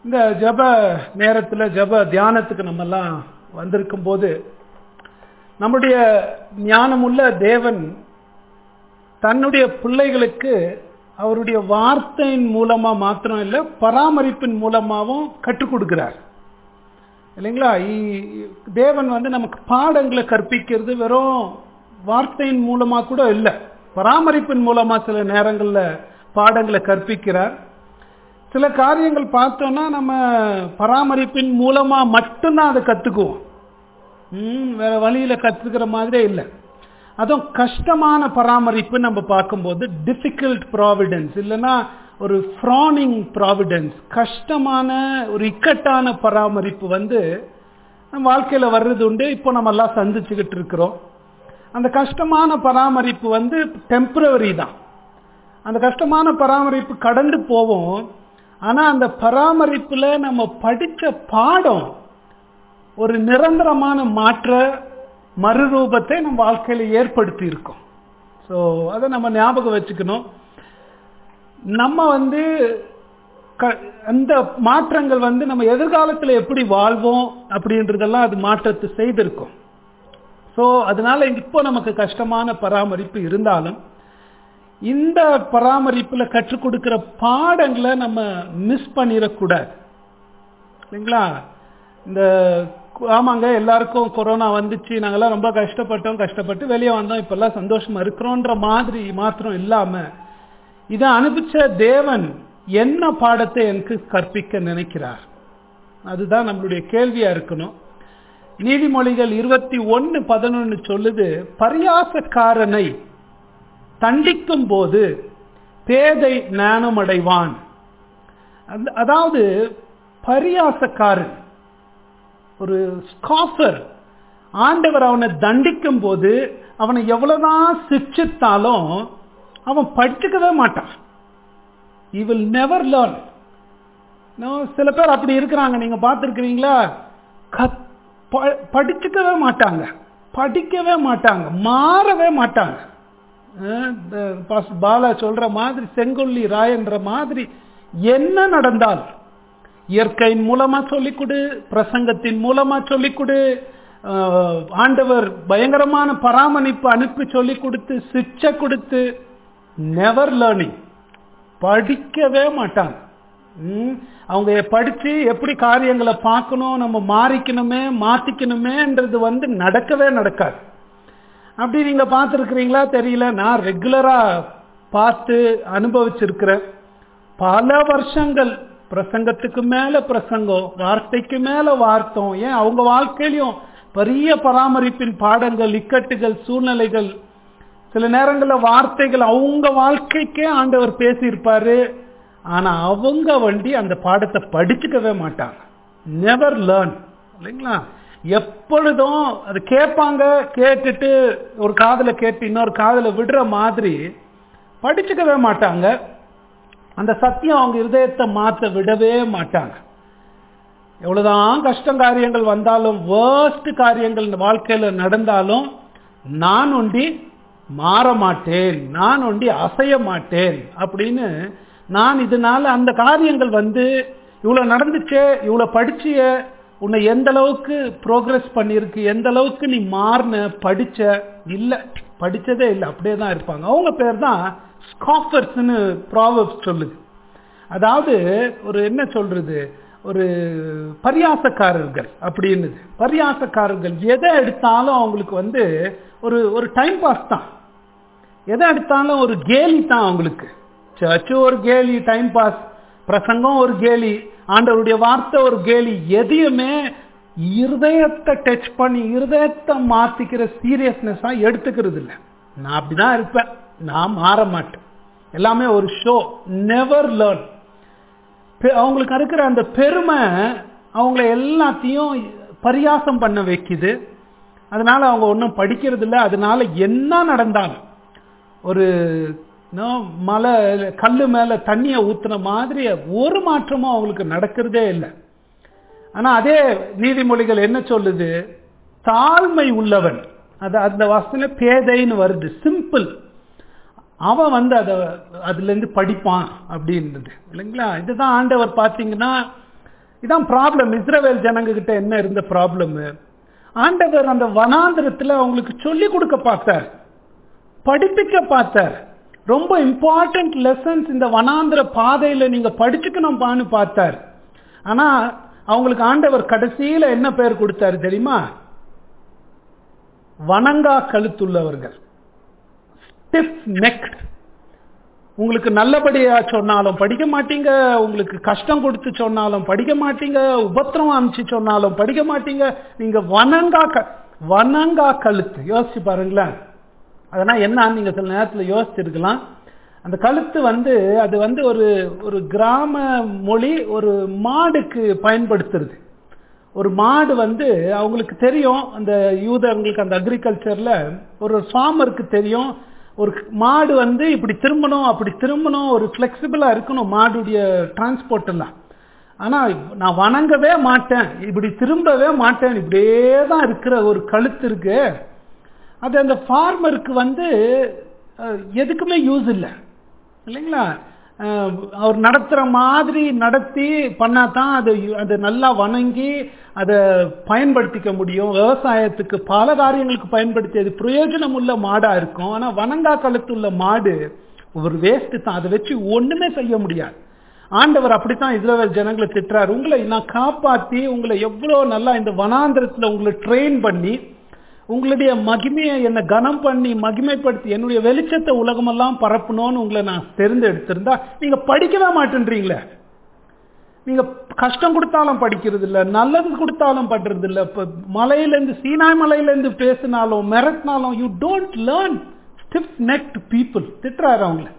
இந்த ஜப நேரத்தில் ஜப தியானத்துக்கு நம்மெல்லாம் வந்திருக்கும் போது நம்முடைய ஞானமுள்ள தேவன் தன்னுடைய பிள்ளைகளுக்கு அவருடைய வார்த்தையின் மூலமா மாத்திரம் இல்லை பராமரிப்பின் மூலமாகவும் கற்றுக் கொடுக்கிறார் இல்லைங்களா இ- தேவன் வந்து நமக்கு பாடங்களை கற்பிக்கிறது வெறும் வார்த்தையின் மூலமா கூட இல்லை பராமரிப்பின் மூலமா சில நேரங்களில் பாடங்களை கற்பிக்கிறார் சில காரியங்கள் பார்த்தோம்னா நம்ம பராமரிப்பின் மூலமா மட்டும்தான் அதை கத்துக்குவோம் ம், வேற வழியில கத்துக்கிற மாதிரியே இல்லை அதுவும் கஷ்டமான பராமரிப்பு நம்ம பார்க்கும்போது டிஃபிகல்ட் ப்ராவிடன்ஸ் இல்லைன்னா ஒரு ஃப்ரானிங் ப்ராவிடன்ஸ் கஷ்டமான ஒரு இக்கட்டான பராமரிப்பு வந்து நம்ம வாழ்க்கையில வர்றது உண்டு இப்போ நம்ம எல்லாம் சந்திச்சுக்கிட்டு இருக்கிறோம் அந்த கஷ்டமான பராமரிப்பு வந்து டெம்பரவரி தான் அந்த கஷ்டமான பராமரிப்பு கடந்து போவோம் ஆனா அந்த பராமரிப்புல நம்ம படிச்ச பாடம் ஒரு நிரந்தரமான மாற்ற மறுரூபத்தை நம்ம வாழ்க்கையில ஏற்படுத்தி இருக்கோம் ஸோ அதை நம்ம ஞாபகம் வச்சுக்கணும் நம்ம வந்து க- அந்த மாற்றங்கள் வந்து நம்ம எதிர்காலத்துல எப்படி வாழ்வோம் அப்படின்றதெல்லாம் அது மாற்றத்தை செய்திருக்கும் ஸோ அதனால இப்போ நமக்கு கஷ்டமான பராமரிப்பு இருந்தாலும் இந்த பராமரிப்புல கற்றுக் கொடுக்கிற பாடங்களை நம்ம மிஸ் பண்ணிடக்கூடாது இல்லைங்களா இந்த ஆமாங்க எல்லாருக்கும் கொரோனா வந்துச்சு நாங்கெல்லாம் ரொம்ப கஷ்டப்பட்டோம் கஷ்டப்பட்டு வெளியே வந்தோம் இப்பெல்லாம் சந்தோஷமா இருக்கிறோன்ற மாதிரி மாத்திரம் இல்லாம இதை அனுப்பிச்ச தேவன் என்ன பாடத்தை எனக்கு கற்பிக்க நினைக்கிறார் அதுதான் நம்மளுடைய கேள்வியா இருக்கணும் நீதிமொழிகள் இருபத்தி ஒன்னு பதினொன்னு சொல்லுது பரியாசக்காரனை தண்டிக்கும் போது பேதை ஞானமடைவான் அந்த- அதாவது பரியாசக்காரன் ஒரு ஸ்காஃபர் ஆண்டவர் அவனை தண்டிக்கும் போது அவனை எவ்வளவுதான் சிக்ஷித்தாலும் அவன் படிச்சுக்கவே மாட்டான் he will never learn No, சில பேர் அப்படி இருக்கிறாங்க நீங்க பார்த்துருக்கிறீங்களா கத்- ப- படிச்சுக்கவே மாட்டாங்க படிக்கவே மாட்டாங்க மாறவே மாட்டாங்க அஹ் இந்த பாஸ் பாலா சொல்ற மாதிரி செங்கொல்லி ராயன்ற மாதிரி என்ன நடந்தால் இயற்கையின் மூலமா சொல்லிக் கொடு பிரசங்கத்தின் மூலமா சொல்லிக் கொடு அஹ், ஆண்டவர் பயங்கரமான பராமரிப்பு அனுப்பி சொல்லிக் கொடுத்து சிக்ஷை கொடுத்து நெவர் லேர்னிங் படிக்கவே மாட்டாங்க ம், அவங்க படிச்சு எப்படி காரியங்களை பார்க்கணும் நம்ம மாறிக்கணுமே மாத்திக்கணுமேன்றது வந்து நடக்கவே நடக்காது அப்படி நீங்க பார்த்துருக்கிறீங்களா தெரியல நான் ரெகுலரா பார்த்து அனுபவிச்சிருக்கிறேன் பல வருஷங்கள் பிரசங்கத்துக்கு மேல பிரசங்கம் வார்த்தைக்கு மேல வார்த்தம் ஏன் அவங்க வாழ்க்கையிலும் பெரிய பராமரிப்பின் பாடங்கள் இக்கட்டுகள் சூழ்நிலைகள் சில நேரங்களில் வார்த்தைகள் அவங்க வாழ்க்கைக்கே ஆண்டவர் பேசியிருப்பாரு ஆனா அவங்க வண்டி அந்த பாடத்தை படிச்சுக்கவே மாட்டாங்க நெவர் லேர்ன் இல்லைங்களா எப்பொழுதும் அது கேட்பாங்க கேட்டுட்டு ஒரு காதுல கேட்டு இன்னொரு காதுல விடுற மாதிரி படிச்சுக்கவே மாட்டாங்க அந்த சத்தியம் அவங்க இருதயத்தை மாற்ற விடவே மாட்டாங்க எவ்வளவுதான் கஷ்டம் காரியங்கள் வந்தாலும் வேர்ஸ்ட் காரியங்கள் இந்த வாழ்க்கையில நடந்தாலும் நான் ஒண்டி மாற மாட்டேன் நான் ஒண்டி அசைய மாட்டேன் அப்படின்னு நான் இதனால அந்த காரியங்கள் வந்து இவ்வளவு நடந்துச்சே இவ்வளவு படிச்சிய உன்னை எந்த அளவுக்கு ப்ரோக்ரஸ் பண்ணியிருக்கு எந்த அளவுக்கு நீ மாறின படிச்ச இல்ல படிச்சதே இல்லை அப்படியே தான் இருப்பாங்க அவங்க பேர் தான் ஸ்காஃபர்ஸ்னு ப்ராவப்ஸ் சொல்லுது அதாவது ஒரு என்ன சொல்றது ஒரு பரியாசக்காரர்கள் அப்படின்னு பரியாசக்காரர்கள் எதை எடுத்தாலும் அவங்களுக்கு வந்து ஒரு ஒரு டைம் பாஸ் தான் எதை எடுத்தாலும் ஒரு கேலி தான் அவங்களுக்கு சர்ச்சு ஒரு கேலி டைம் பாஸ் பிரசங்கம் ஒரு கேலி ஆண்டவருடைய வார்த்தை ஒரு கேலி எதையுமே இருதயத்தை டச் பண்ணி இருதயத்தை மாத்திக்கிற சீரியஸ்னஸா எடுத்துக்கிறது இல்லை நான் அப்படிதான் இருப்பேன் நான் மாற மாட்டேன் எல்லாமே ஒரு ஷோ நெவர் லேர்ன் அவங்களுக்கு இருக்கிற அந்த பெருமை அவங்கள எல்லாத்தையும் பரியாசம் பண்ண வைக்குது அதனால அவங்க ஒன்றும் படிக்கிறது இல்லை அதனால என்ன நடந்தாலும் ஒரு நோ, மலை கல்லு மேல தண்ணியை ஊத்துன மாதிரி ஒரு மாற்றமும் அவங்களுக்கு நடக்கிறதே இல்லை ஆனா அதே நீதிமொழிகள் என்ன சொல்லுது தாழ்மை உள்ளவன் அது அந்த வாசத்துல பேதைன்னு வருது சிம்பிள் அவன் வந்து அதை அதுல இருந்து படிப்பான் அப்படின்றது இல்லைங்களா இதுதான் ஆண்டவர் பார்த்தீங்கன்னா இதான் ப்ராப்ளம் இஸ்ரவேல் ஜனங்க கிட்ட என்ன இருந்த ப்ராப்ளம் ஆண்டவர் அந்த வனாந்திரத்துல அவங்களுக்கு சொல்லி கொடுக்க பார்த்தார் படிப்பிக்க பார்த்தார் ரொம்ப இம்பார்ட்டன்ட் லெசன்ஸ் இந்த வனாந்திர பாதையில நீங்க படிச்சுக்கணும்பான்னு பார்த்தார் ஆனா அவங்களுக்கு ஆண்டவர் கடைசியில என்ன பெயர் கொடுத்தாரு தெரியுமா வணங்கா கழுத்துள்ளவர்கள் ஸ்டிஃப் நெக்ட் உங்களுக்கு நல்லபடியா சொன்னாலும் படிக்க மாட்டீங்க உங்களுக்கு கஷ்டம் கொடுத்து சொன்னாலும் படிக்க மாட்டீங்க உபத்திரம் அமிச்சு சொன்னாலும் படிக்க மாட்டீங்க நீங்க வணங்கா க வணங்கா கழுத்து யோசிச்சு பாருங்களேன் அதனால் என்ன நீங்க சில நேரத்தில் யோசிச்சிருக்கலாம் அந்த கழுத்து வந்து அது வந்து ஒரு ஒரு கிராம மொழி ஒரு மாடுக்கு பயன்படுத்துறது ஒரு மாடு வந்து அவங்களுக்கு தெரியும் அந்த யூதர்களுக்கு அந்த அக்ரிகல்ச்சர்ல ஒரு ஃபார்மருக்கு தெரியும் ஒரு மாடு வந்து இப்படி திரும்பணும் அப்படி திரும்பணும் ஒரு ஃப்ளெக்சிபிளா இருக்கணும் மாடுடைய டிரான்ஸ்போர்ட் எல்லாம் ஆனா நான் வணங்கவே மாட்டேன் இப்படி திரும்பவே மாட்டேன் இப்படியே தான் இருக்கிற ஒரு கழுத்து இருக்கு அது அந்த ஃபார்மருக்கு வந்து எதுக்குமே யூஸ் இல்லை இல்லைங்களா அவர் நடத்துகிற மாதிரி நடத்தி பண்ணால் தான் அது அது நல்லா வணங்கி அதை பயன்படுத்திக்க முடியும் விவசாயத்துக்கு பல காரியங்களுக்கு பயன்படுத்தி அது பிரயோஜனம் உள்ள மாடாக இருக்கும் ஆனால் வணங்கா கழுத்துள்ள மாடு ஒரு வேஸ்ட்டு தான் அதை வச்சு ஒன்றுமே செய்ய முடியாது ஆண்டவர் அப்படித்தான் இஸ்ரேல் ஜனங்களை திட்டுறாரு உங்களை நான் காப்பாற்றி உங்களை எவ்வளோ நல்லா இந்த வனாந்திரத்தில் உங்களை ட்ரெயின் பண்ணி உங்களுடைய மகிமையை என்னை கனம் பண்ணி மகிமைப்படுத்தி என்னுடைய வெளிச்சத்தை உலகமெல்லாம் பரப்பணும்னு உங்களை நான் தெரிந்தெடுத்திருந்தா நீங்க படிக்கவே மாட்டேன்றீங்களே நீங்க கஷ்டம் கொடுத்தாலும் படிக்கிறது இல்ல நல்லது கொடுத்தாலும் பண்றது இல்ல இப்ப மலையிலேருந்து சீனாய் மலையிலேருந்து பேசினாலும் மிரட்டினாலும் you don't learn stiff necked people திட்டுறாரு அவங்கள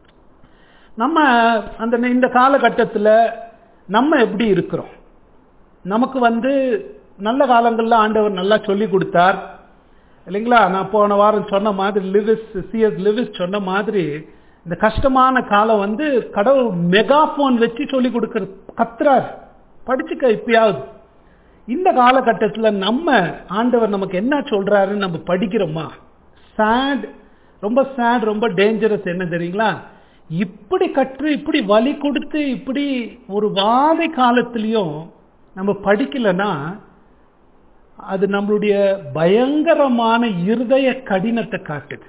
நம்ம அந்த இந்த காலகட்டத்தில் நம்ம எப்படி இருக்கிறோம் நமக்கு வந்து நல்ல காலங்களில் ஆண்டவர் நல்லா சொல்லி கொடுத்தார் இல்லைங்களா நான் போன வாரம் சொன்ன மாதிரி லிவிஸ் சிஎஸ் லிவிஸ் சொன்ன மாதிரி இந்த கஷ்டமான காலம் வந்து கடவுள் மெகாஃபோன் வச்சு சொல்லி கொடுக்கற கத்துறார் படிச்சுக்க இப்பயாவது இந்த காலகட்டத்தில் நம்ம ஆண்டவர் நமக்கு என்ன சொல்றாருன்னு நம்ம படிக்கிறோமா சேட் ரொம்ப சேட் ரொம்ப டேஞ்சரஸ் என்ன தெரியுங்களா இப்படி கற்று இப்படி வலி கொடுத்து இப்படி ஒரு வாதை காலத்திலையும் நம்ம படிக்கலைன்னா அது நம்மளுடைய பயங்கரமான இருதய கடினத்தை காட்டுது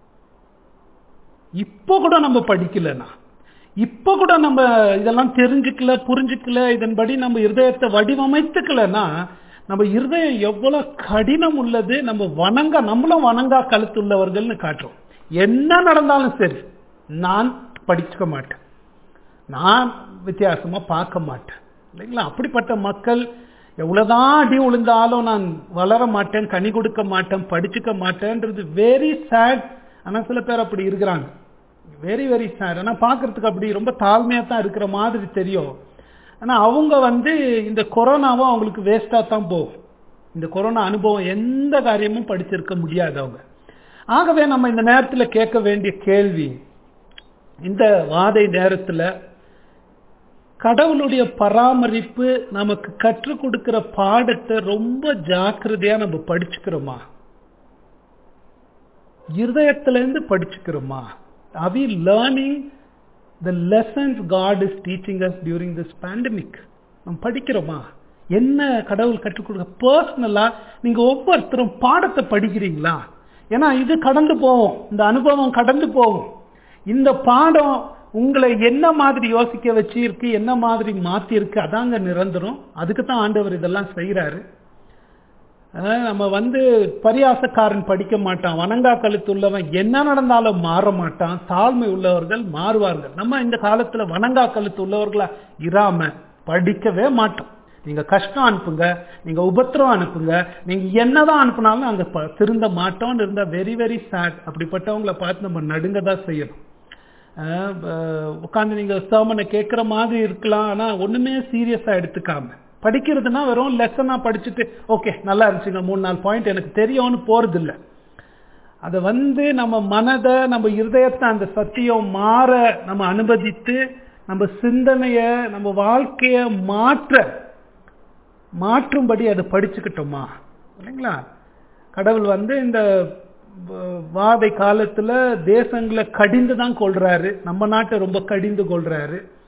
இப்போ கூட நம்ம படிக்கலனா இப்போ கூட நம்ம இதெல்லாம் தெரிஞ்சுக்கல புரிஞ்சுக்கல இதன்படி நம்ம இருதயத்தை வடிவமைத்துக்கலன்னா நம்ம இருதயம் எவ்வளவு கடினம் உள்ளது நம்ம வணங்க நம்மளும் வணங்கா கழுத்துள்ளவர்கள்னு காட்டுறோம் என்ன நடந்தாலும் சரி நான் படிச்சுக்க மாட்டேன் நான் வித்தியாசமா பார்க்க மாட்டேன் இல்லைங்களா அப்படிப்பட்ட மக்கள் எவ்வளவுதான் அடி விழுந்தாலும் நான் வளர மாட்டேன் கனி கொடுக்க மாட்டேன் படிச்சுக்க மாட்டேன்றது வெரி சேட் ஆனா சில பேர் அப்படி இருக்கிறாங்க வெரி வெரி சேட் ஆனா பாக்குறதுக்கு அப்படி ரொம்ப தாழ்மையா தான் இருக்கிற மாதிரி தெரியும் ஆனா அவங்க வந்து இந்த கொரோனாவும் அவங்களுக்கு வேஸ்டா தான் போகும் இந்த கொரோனா அனுபவம் எந்த காரியமும் படிச்சிருக்க முடியாது அவங்க ஆகவே நம்ம இந்த நேரத்தில் கேட்க வேண்டிய கேள்வி இந்த வாதை நேரத்தில் கடவுளுடைய பராமரிப்பு நமக்கு கற்றுக் கொடுக்கிற பாடத்தை ரொம்ப ஜாக்கிரதையா நம்ம படிச்சுக்கிறோமா இருதயத்திலேருந்து படிச்சுக்கிறோமா are we learning the lessons God is teaching us during this pandemic நம்ம படிக்கிறோமா என்ன கடவுள் கற்றுக் கொடுக்க பர்சனலா நீங்க ஒவ்வொருத்தரும் பாடத்தை படிக்கிறீங்களா ஏன்னா இது கடந்து போகும் இந்த அனுபவம் கடந்து போகும் இந்த பாடம் உங்களை என்ன மாதிரி யோசிக்க வச்சு இருக்கு என்ன மாதிரி மாத்தி இருக்கு அதாங்க நிரந்தரம் அதுக்கு தான் ஆண்டவர் இதெல்லாம் செய்யறாரு நம்ம வந்து பரியாசக்காரன் படிக்க மாட்டான் வணங்கா கழுத்து உள்ளவன் என்ன நடந்தாலும் மாற மாட்டான் தாழ்மை உள்ளவர்கள் மாறுவார்கள் நம்ம இந்த காலத்துல வணங்கா கழுத்து உள்ளவர்களா இராம படிக்கவே மாட்டோம் நீங்க கஷ்டம் அனுப்புங்க நீங்க உபத்திரம் அனுப்புங்க நீங்க என்னதான் அனுப்புனாலும் அங்க திருந்த மாட்டோம்னு இருந்தா வெரி வெரி சேட் அப்படிப்பட்டவங்களை பார்த்து நம்ம நடுங்க தான் செய்யணும் உட்காந்து நீங்க சர்மனை கேட்குற மாதிரி இருக்கலாம் ஆனா ஒண்ணுமே சீரியஸா எடுத்துக்காம படிக்கிறதுனா வெறும் லெசனா படிச்சுட்டு ஓகே நல்லா இருந்துச்சுங்க மூணு நாலு பாயிண்ட் எனக்கு தெரியும்னு போறது இல்லை அதை வந்து நம்ம மனதை நம்ம இருதயத்தை அந்த சத்தியம் மாற நம்ம அனுமதித்து நம்ம சிந்தனைய நம்ம வாழ்க்கைய மாற்ற மாற்றும்படி அதை படிச்சுக்கிட்டோமா இல்லைங்களா கடவுள் வந்து இந்த வாதை காலத்துல தேசங்களை கடிந்து தான் கொள்றாரு நம்ம நாட்டை ரொம்ப கடிந்து கொள்றாரு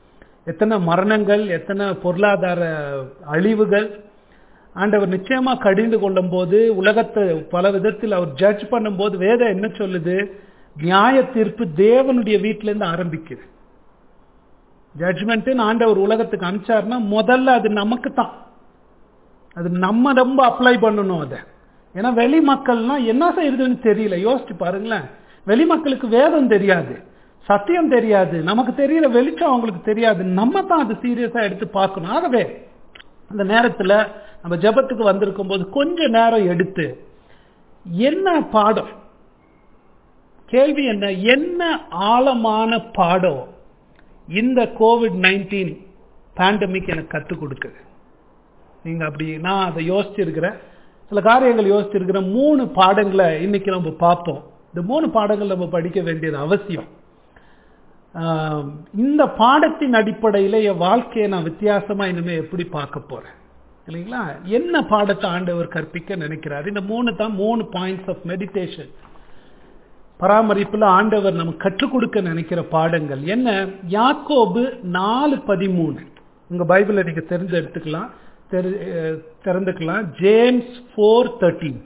எத்தனை மரணங்கள் எத்தனை பொருளாதார அழிவுகள் ஆண்டவர் நிச்சயமா கடிந்து கொள்ளும் போது உலகத்தை பல விதத்தில் அவர் ஜட்ஜ் பண்ணும்போது வேதம் என்ன சொல்லுது நியாய தீர்ப்பு தேவனுடைய வீட்டில இருந்து ஆரம்பிக்குது ஜட்ஜ்மெண்ட் ஆண்டவர் உலகத்துக்கு அனுப்பிச்சாருன்னா முதல்ல அது நமக்கு தான் அது நம்ம ரொம்ப அப்ளை பண்ணணும் அதை ஏன்னா வெளி மக்கள்லாம் என்ன செய்யறதுன்னு தெரியல யோசிச்சு பாருங்களேன் வெளி மக்களுக்கு வேதம் தெரியாது சத்தியம் தெரியாது நமக்கு தெரியற வெளிச்சம் அவங்களுக்கு தெரியாது நம்ம தான் அது சீரியஸா எடுத்து பார்க்கணும் ஆகவே அந்த நேரத்துல நம்ம ஜெபத்துக்கு வந்திருக்கும் போது கொஞ்ச நேரம் எடுத்து என்ன பாடம் கேள்வி என்ன என்ன ஆழமான பாடம் இந்த கோவிட் நைன்டீன் பேண்டமிக் எனக்கு கற்றுக் கொடுக்குது நீங்க அப்படி நான் அதை யோசிச்சிருக்கிறேன் சில காரியங்கள் யோசிச்சிருக்கிறேன் மூணு பாடங்களை இன்னைக்கு நம்ம பார்ப்போம் இந்த மூணு பாடங்கள் நம்ம படிக்க வேண்டியது அவசியம் ஆஹ் இந்த பாடத்தின் அடிப்படையில் என் வாழ்க்கையை நான் வித்தியாசமா இனிமே எப்படி பார்க்க போறேன் இல்லைங்களா என்ன பாடத்தை ஆண்டவர் கற்பிக்க நினைக்கிறார் இந்த மூணு தான் மூணு பாயிண்ட்ஸ் ஆஃப் மெடிடேஷன் பராமரிப்புல ஆண்டவர் நமக்கு கற்றுக் கொடுக்க நினைக்கிற பாடங்கள் என்ன யாக்கோபு நாலு பதிமூணு உங்க பைபிளை நீங்க தெரிஞ்சு எடுத்துக்கலாம் தெரி- அஹ் திறந்துக்கலாம் ஜேம்ஸ் ஃபோர் தேர்ட்டீன்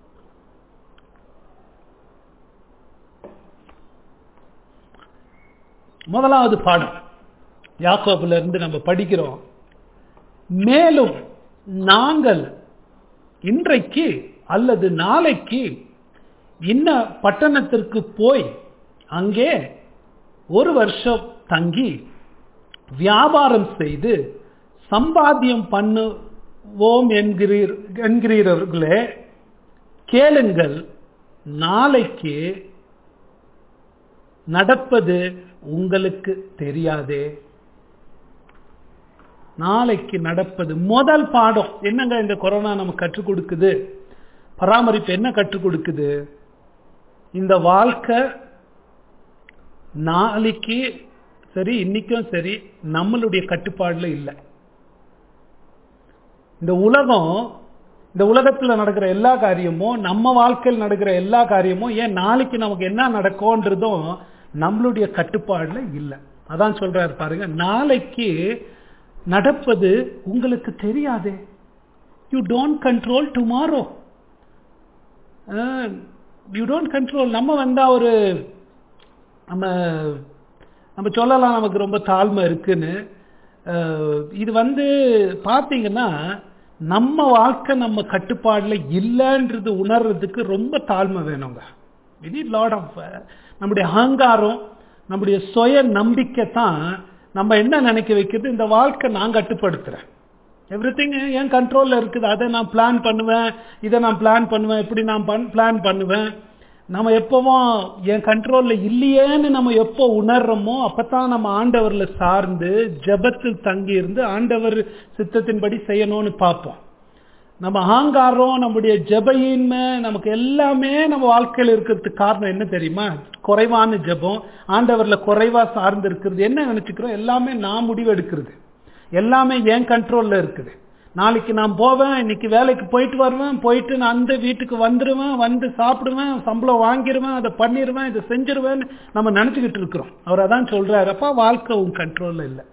முதலாவது பாடம் யாக்கோபுல இருந்து நம்ம படிக்கிறோம் மேலும் நாங்கள் இன்றைக்கு அல்லது நாளைக்கு இன்ன பட்டணத்திற்கு போய் அங்கே ஒரு வருஷம் தங்கி வியாபாரம் செய்து சம்பாத்தியம் பண்ணுவோம் என்கிறீர் என்கிறீர்களே கேளுங்கள் நாளைக்கு நடப்பது உங்களுக்கு தெரியாதே நாளைக்கு நடப்பது முதல் பாடம் என்னங்க இந்த கொரோனா நமக்கு கற்றுக் கொடுக்குது பராமரிப்பு என்ன கற்றுக் கொடுக்குது இந்த வாழ்க்கை நாளைக்கு சரி இன்னைக்கும் சரி நம்மளுடைய கட்டுப்பாடுல இல்லை இந்த உலகம் இந்த உலகத்துல நடக்கிற எல்லா காரியமும் நம்ம வாழ்க்கையில் நடக்கிற எல்லா காரியமும் ஏன் நாளைக்கு நமக்கு என்ன நடக்கும்ன்றதும் நம்மளுடைய கட்டுப்பாடுல இல்லை அதான் சொல்றாரு பாருங்க நாளைக்கு நடப்பது உங்களுக்கு தெரியாதே you don't control tomorrow you don't control நம்ம வந்தா ஒரு நம்ம நம்ம சொல்லலாம் நமக்கு ரொம்ப தாழ்மை இருக்குன்னு அஹ், இது வந்து பார்த்தீங்கன்னா நம்ம வாழ்க்கை நம்ம கட்டுப்பாடுல இல்லைன்றது உணர்றதுக்கு ரொம்ப தாழ்மை வேணுங்க இது லாட் ஆஃப் நம்முடைய அகங்காரம் நம்முடைய சுய நம்பிக்கை தான் நம்ம என்ன நினைக்க வைக்கிறது இந்த வாழ்க்கை நான் கட்டுப்படுத்துறேன் எவ்ரி என் கண்ட்ரோல்ல இருக்குது அதை நான் பிளான் பண்ணுவேன் இதை நான் பிளான் பண்ணுவேன் இப்படி நான் பிளான் பண்ணுவேன் நம்ம எப்பவும் என் கண்ட்ரோல்ல இல்லையேன்னு நம்ம எப்போ உணர்றோமோ அப்பதான் நம்ம ஆண்டவர்ல சார்ந்து ஜெபத்தில் தங்கி இருந்து ஆண்டவர் சித்தத்தின்படி செய்யணும்னு பார்ப்போம் நம்ம அகங்காரம் நம்முடைய ஜெபயின்மை நமக்கு எல்லாமே நம்ம வாழ்க்கையில் இருக்கிறதுக்கு காரணம் என்ன தெரியுமா குறைவான ஜெபம் ஆண்டவர்ல குறைவா சார்ந்து இருக்கிறது என்ன நினைச்சுக்கிறோம் எல்லாமே நான் முடிவு எடுக்கிறது எல்லாமே என் கண்ட்ரோல்ல இருக்குது நாளைக்கு நான் போவேன் இன்னைக்கு வேலைக்கு போயிட்டு வருவேன் போயிட்டு நான் அந்த வீட்டுக்கு வந்துடுவேன் வந்து சாப்பிடுவேன் சம்பளம் வாங்கிடுவேன் அதை பண்ணிடுவேன் இதை செஞ்சிருவேன்னு நம்ம நினைச்சுக்கிட்டு இருக்கிறோம் அவர் அதான் சொல்றாரு அப்பா வாழ்க்கை உன் கண்ட்ரோல்ல இல்லை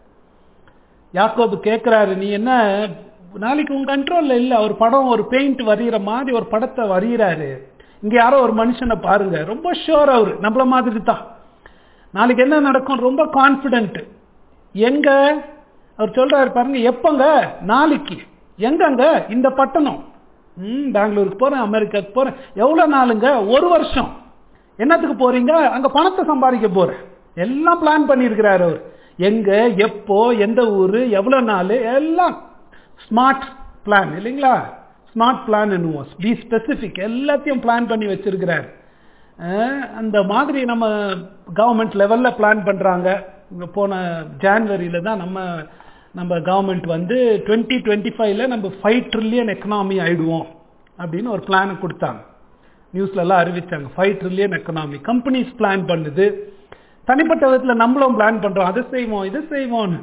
யாக்கோபு கேட்கிறாரு நீ என்ன நாளைக்கு உன் கண்ட்ரோல்ல இல்ல ஒரு படம் ஒரு பெயிண்ட் வரைகிற மாதிரி ஒரு படத்தை வரைகிறாரு இங்க யாரோ ஒரு மனுஷனை பாருங்க ரொம்ப ஷோர் அவரு நம்மள மாதிரி தான் நாளைக்கு என்ன நடக்கும் ரொம்ப கான்பிடென்ட் எங்க அவர் சொல்றாரு பாருங்க எப்பங்க நாளைக்கு எங்கங்க இந்த பட்டணம் ம் பெங்களூருக்கு போறேன் அமெரிக்காவுக்கு போறேன் எவ்வளவு நாளுங்க ஒரு வருஷம் என்னத்துக்கு போறீங்க அங்க பணத்தை சம்பாதிக்க போறேன் எல்லாம் பிளான் பண்ணியிருக்கிறாரு அவர் எங்க எப்போ எந்த ஊரு எவ்வளவு நாள் எல்லாம் ஸ்மார்ட் பிளான் இல்லைங்களா ஸ்மார்ட் பிளான் என்னுவோம் பி ஸ்பெசிபிக் எல்லாத்தையும் பிளான் பண்ணி வச்சிருக்கிறார் அஹ் அந்த மாதிரி நம்ம கவர்மெண்ட் லெவல்ல பிளான் பண்றாங்க இங்க போன ஜான்வரியில தான் நம்ம நம்ம கவர்மெண்ட் வந்து டுவெண்ட்டி டுவெண்ட்டி ஃபைவ்ல நம்ம ஃபைவ் ட்ரில்லியன் எக்கனாமி ஆயிடுவோம் அப்படின்னு ஒரு பிளானை கொடுத்தாங்க நியூஸ்ல எல்லாம் அறிவிச்சாங்க five trillion economy companies plan பண்ணுது தனிப்பட்ட விதத்தில் நம்மளும் பிளான் பண்றோம் அதை செய்வோம் இதை செய்வோம்னு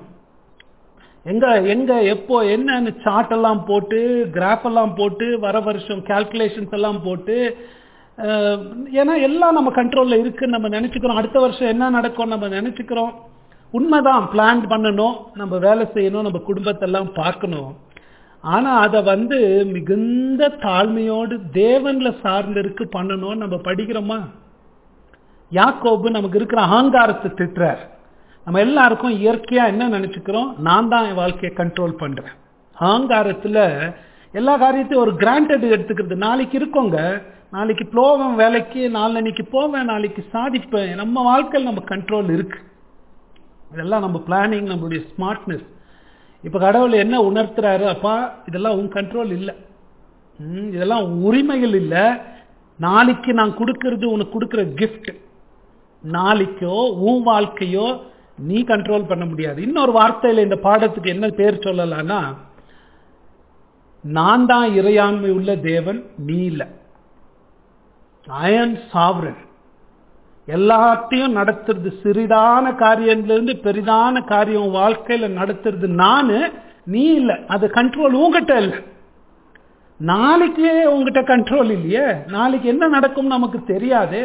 எங்க எங்க எப்போ என்னன்னு சார்ட் எல்லாம் போட்டு கிராஃப் எல்லாம் போட்டு வர வருஷம் கால்குலேஷன்ஸ் எல்லாம் போட்டு அஹ், ஏன்னா எல்லாம் நம்ம கண்ட்ரோல்ல இருக்குன்னு நம்ம நினைச்சுக்கிறோம் அடுத்த வருஷம் என்ன நடக்கும் நம்ம நினைச்சுக்கிறோம் உண்மைதான் பிளான் பண்ணணும் நம்ம வேலை செய்யணும் நம்ம குடும்பத்தெல்லாம் பார்க்கணும் ஆனா அதை வந்து மிகுந்த தாழ்மையோடு தேவன்ல சார்ந்திருக்கு பண்ணணும் நம்ம படிக்கிறோமா யாக்கோபு நமக்கு இருக்கிற அகங்காரத்தை திட்டுறார் நம்ம எல்லாருக்கும் இயற்கையா என்ன நினைச்சுக்கிறோம் நான் தான் என் வாழ்க்கையை கண்ட்ரோல் பண்றேன் அகங்காரத்துல எல்லா காரியத்தையும் ஒரு கிராண்டட் எடுத்துக்கிறது நாளைக்கு இருக்கோங்க நாளைக்கு போவேன் வேலைக்கு நாளன்னைக்கு போவேன் நாளைக்கு சாதிப்பேன் நம்ம வாழ்க்கையில் நம்ம கண்ட்ரோல் இருக்கு இதெல்லாம் நம்ம பிளானிங் நம்மளுடைய ஸ்மார்ட்னஸ் இப்ப கடவுள் என்ன உணர்த்துறாரு அப்பா இதெல்லாம் உன் கண்ட்ரோல் இல்லை ம், இதெல்லாம் உன் உரிமைகள் இல்லை நாளைக்கு நான் கொடுக்கறது உனக்கு கொடுக்கிற கிஃப்ட் நாளைக்கோ உன் வாழ்க்கையோ நீ கண்ட்ரோல் பண்ண முடியாது இன்னொரு வார்த்தையில இந்த பாடத்துக்கு என்ன பேர் சொல்லலாம்னா நான் தான் இறையாண்மை உள்ள தேவன் நீ இல்லை அயன் சாவரன் எல்லாத்தையும் நடத்துறது சிறிதான காரியத்திலிருந்து பெரிதான காரியம் உன் வாழ்க்கையில நடத்துறது நானு நீ இல்லை அது கண்ட்ரோல் உங்ககிட்ட இல்லை நாளைக்கு உங்ககிட்ட கண்ட்ரோல் இல்லையே நாளைக்கு என்ன நடக்கும் நமக்கு தெரியாது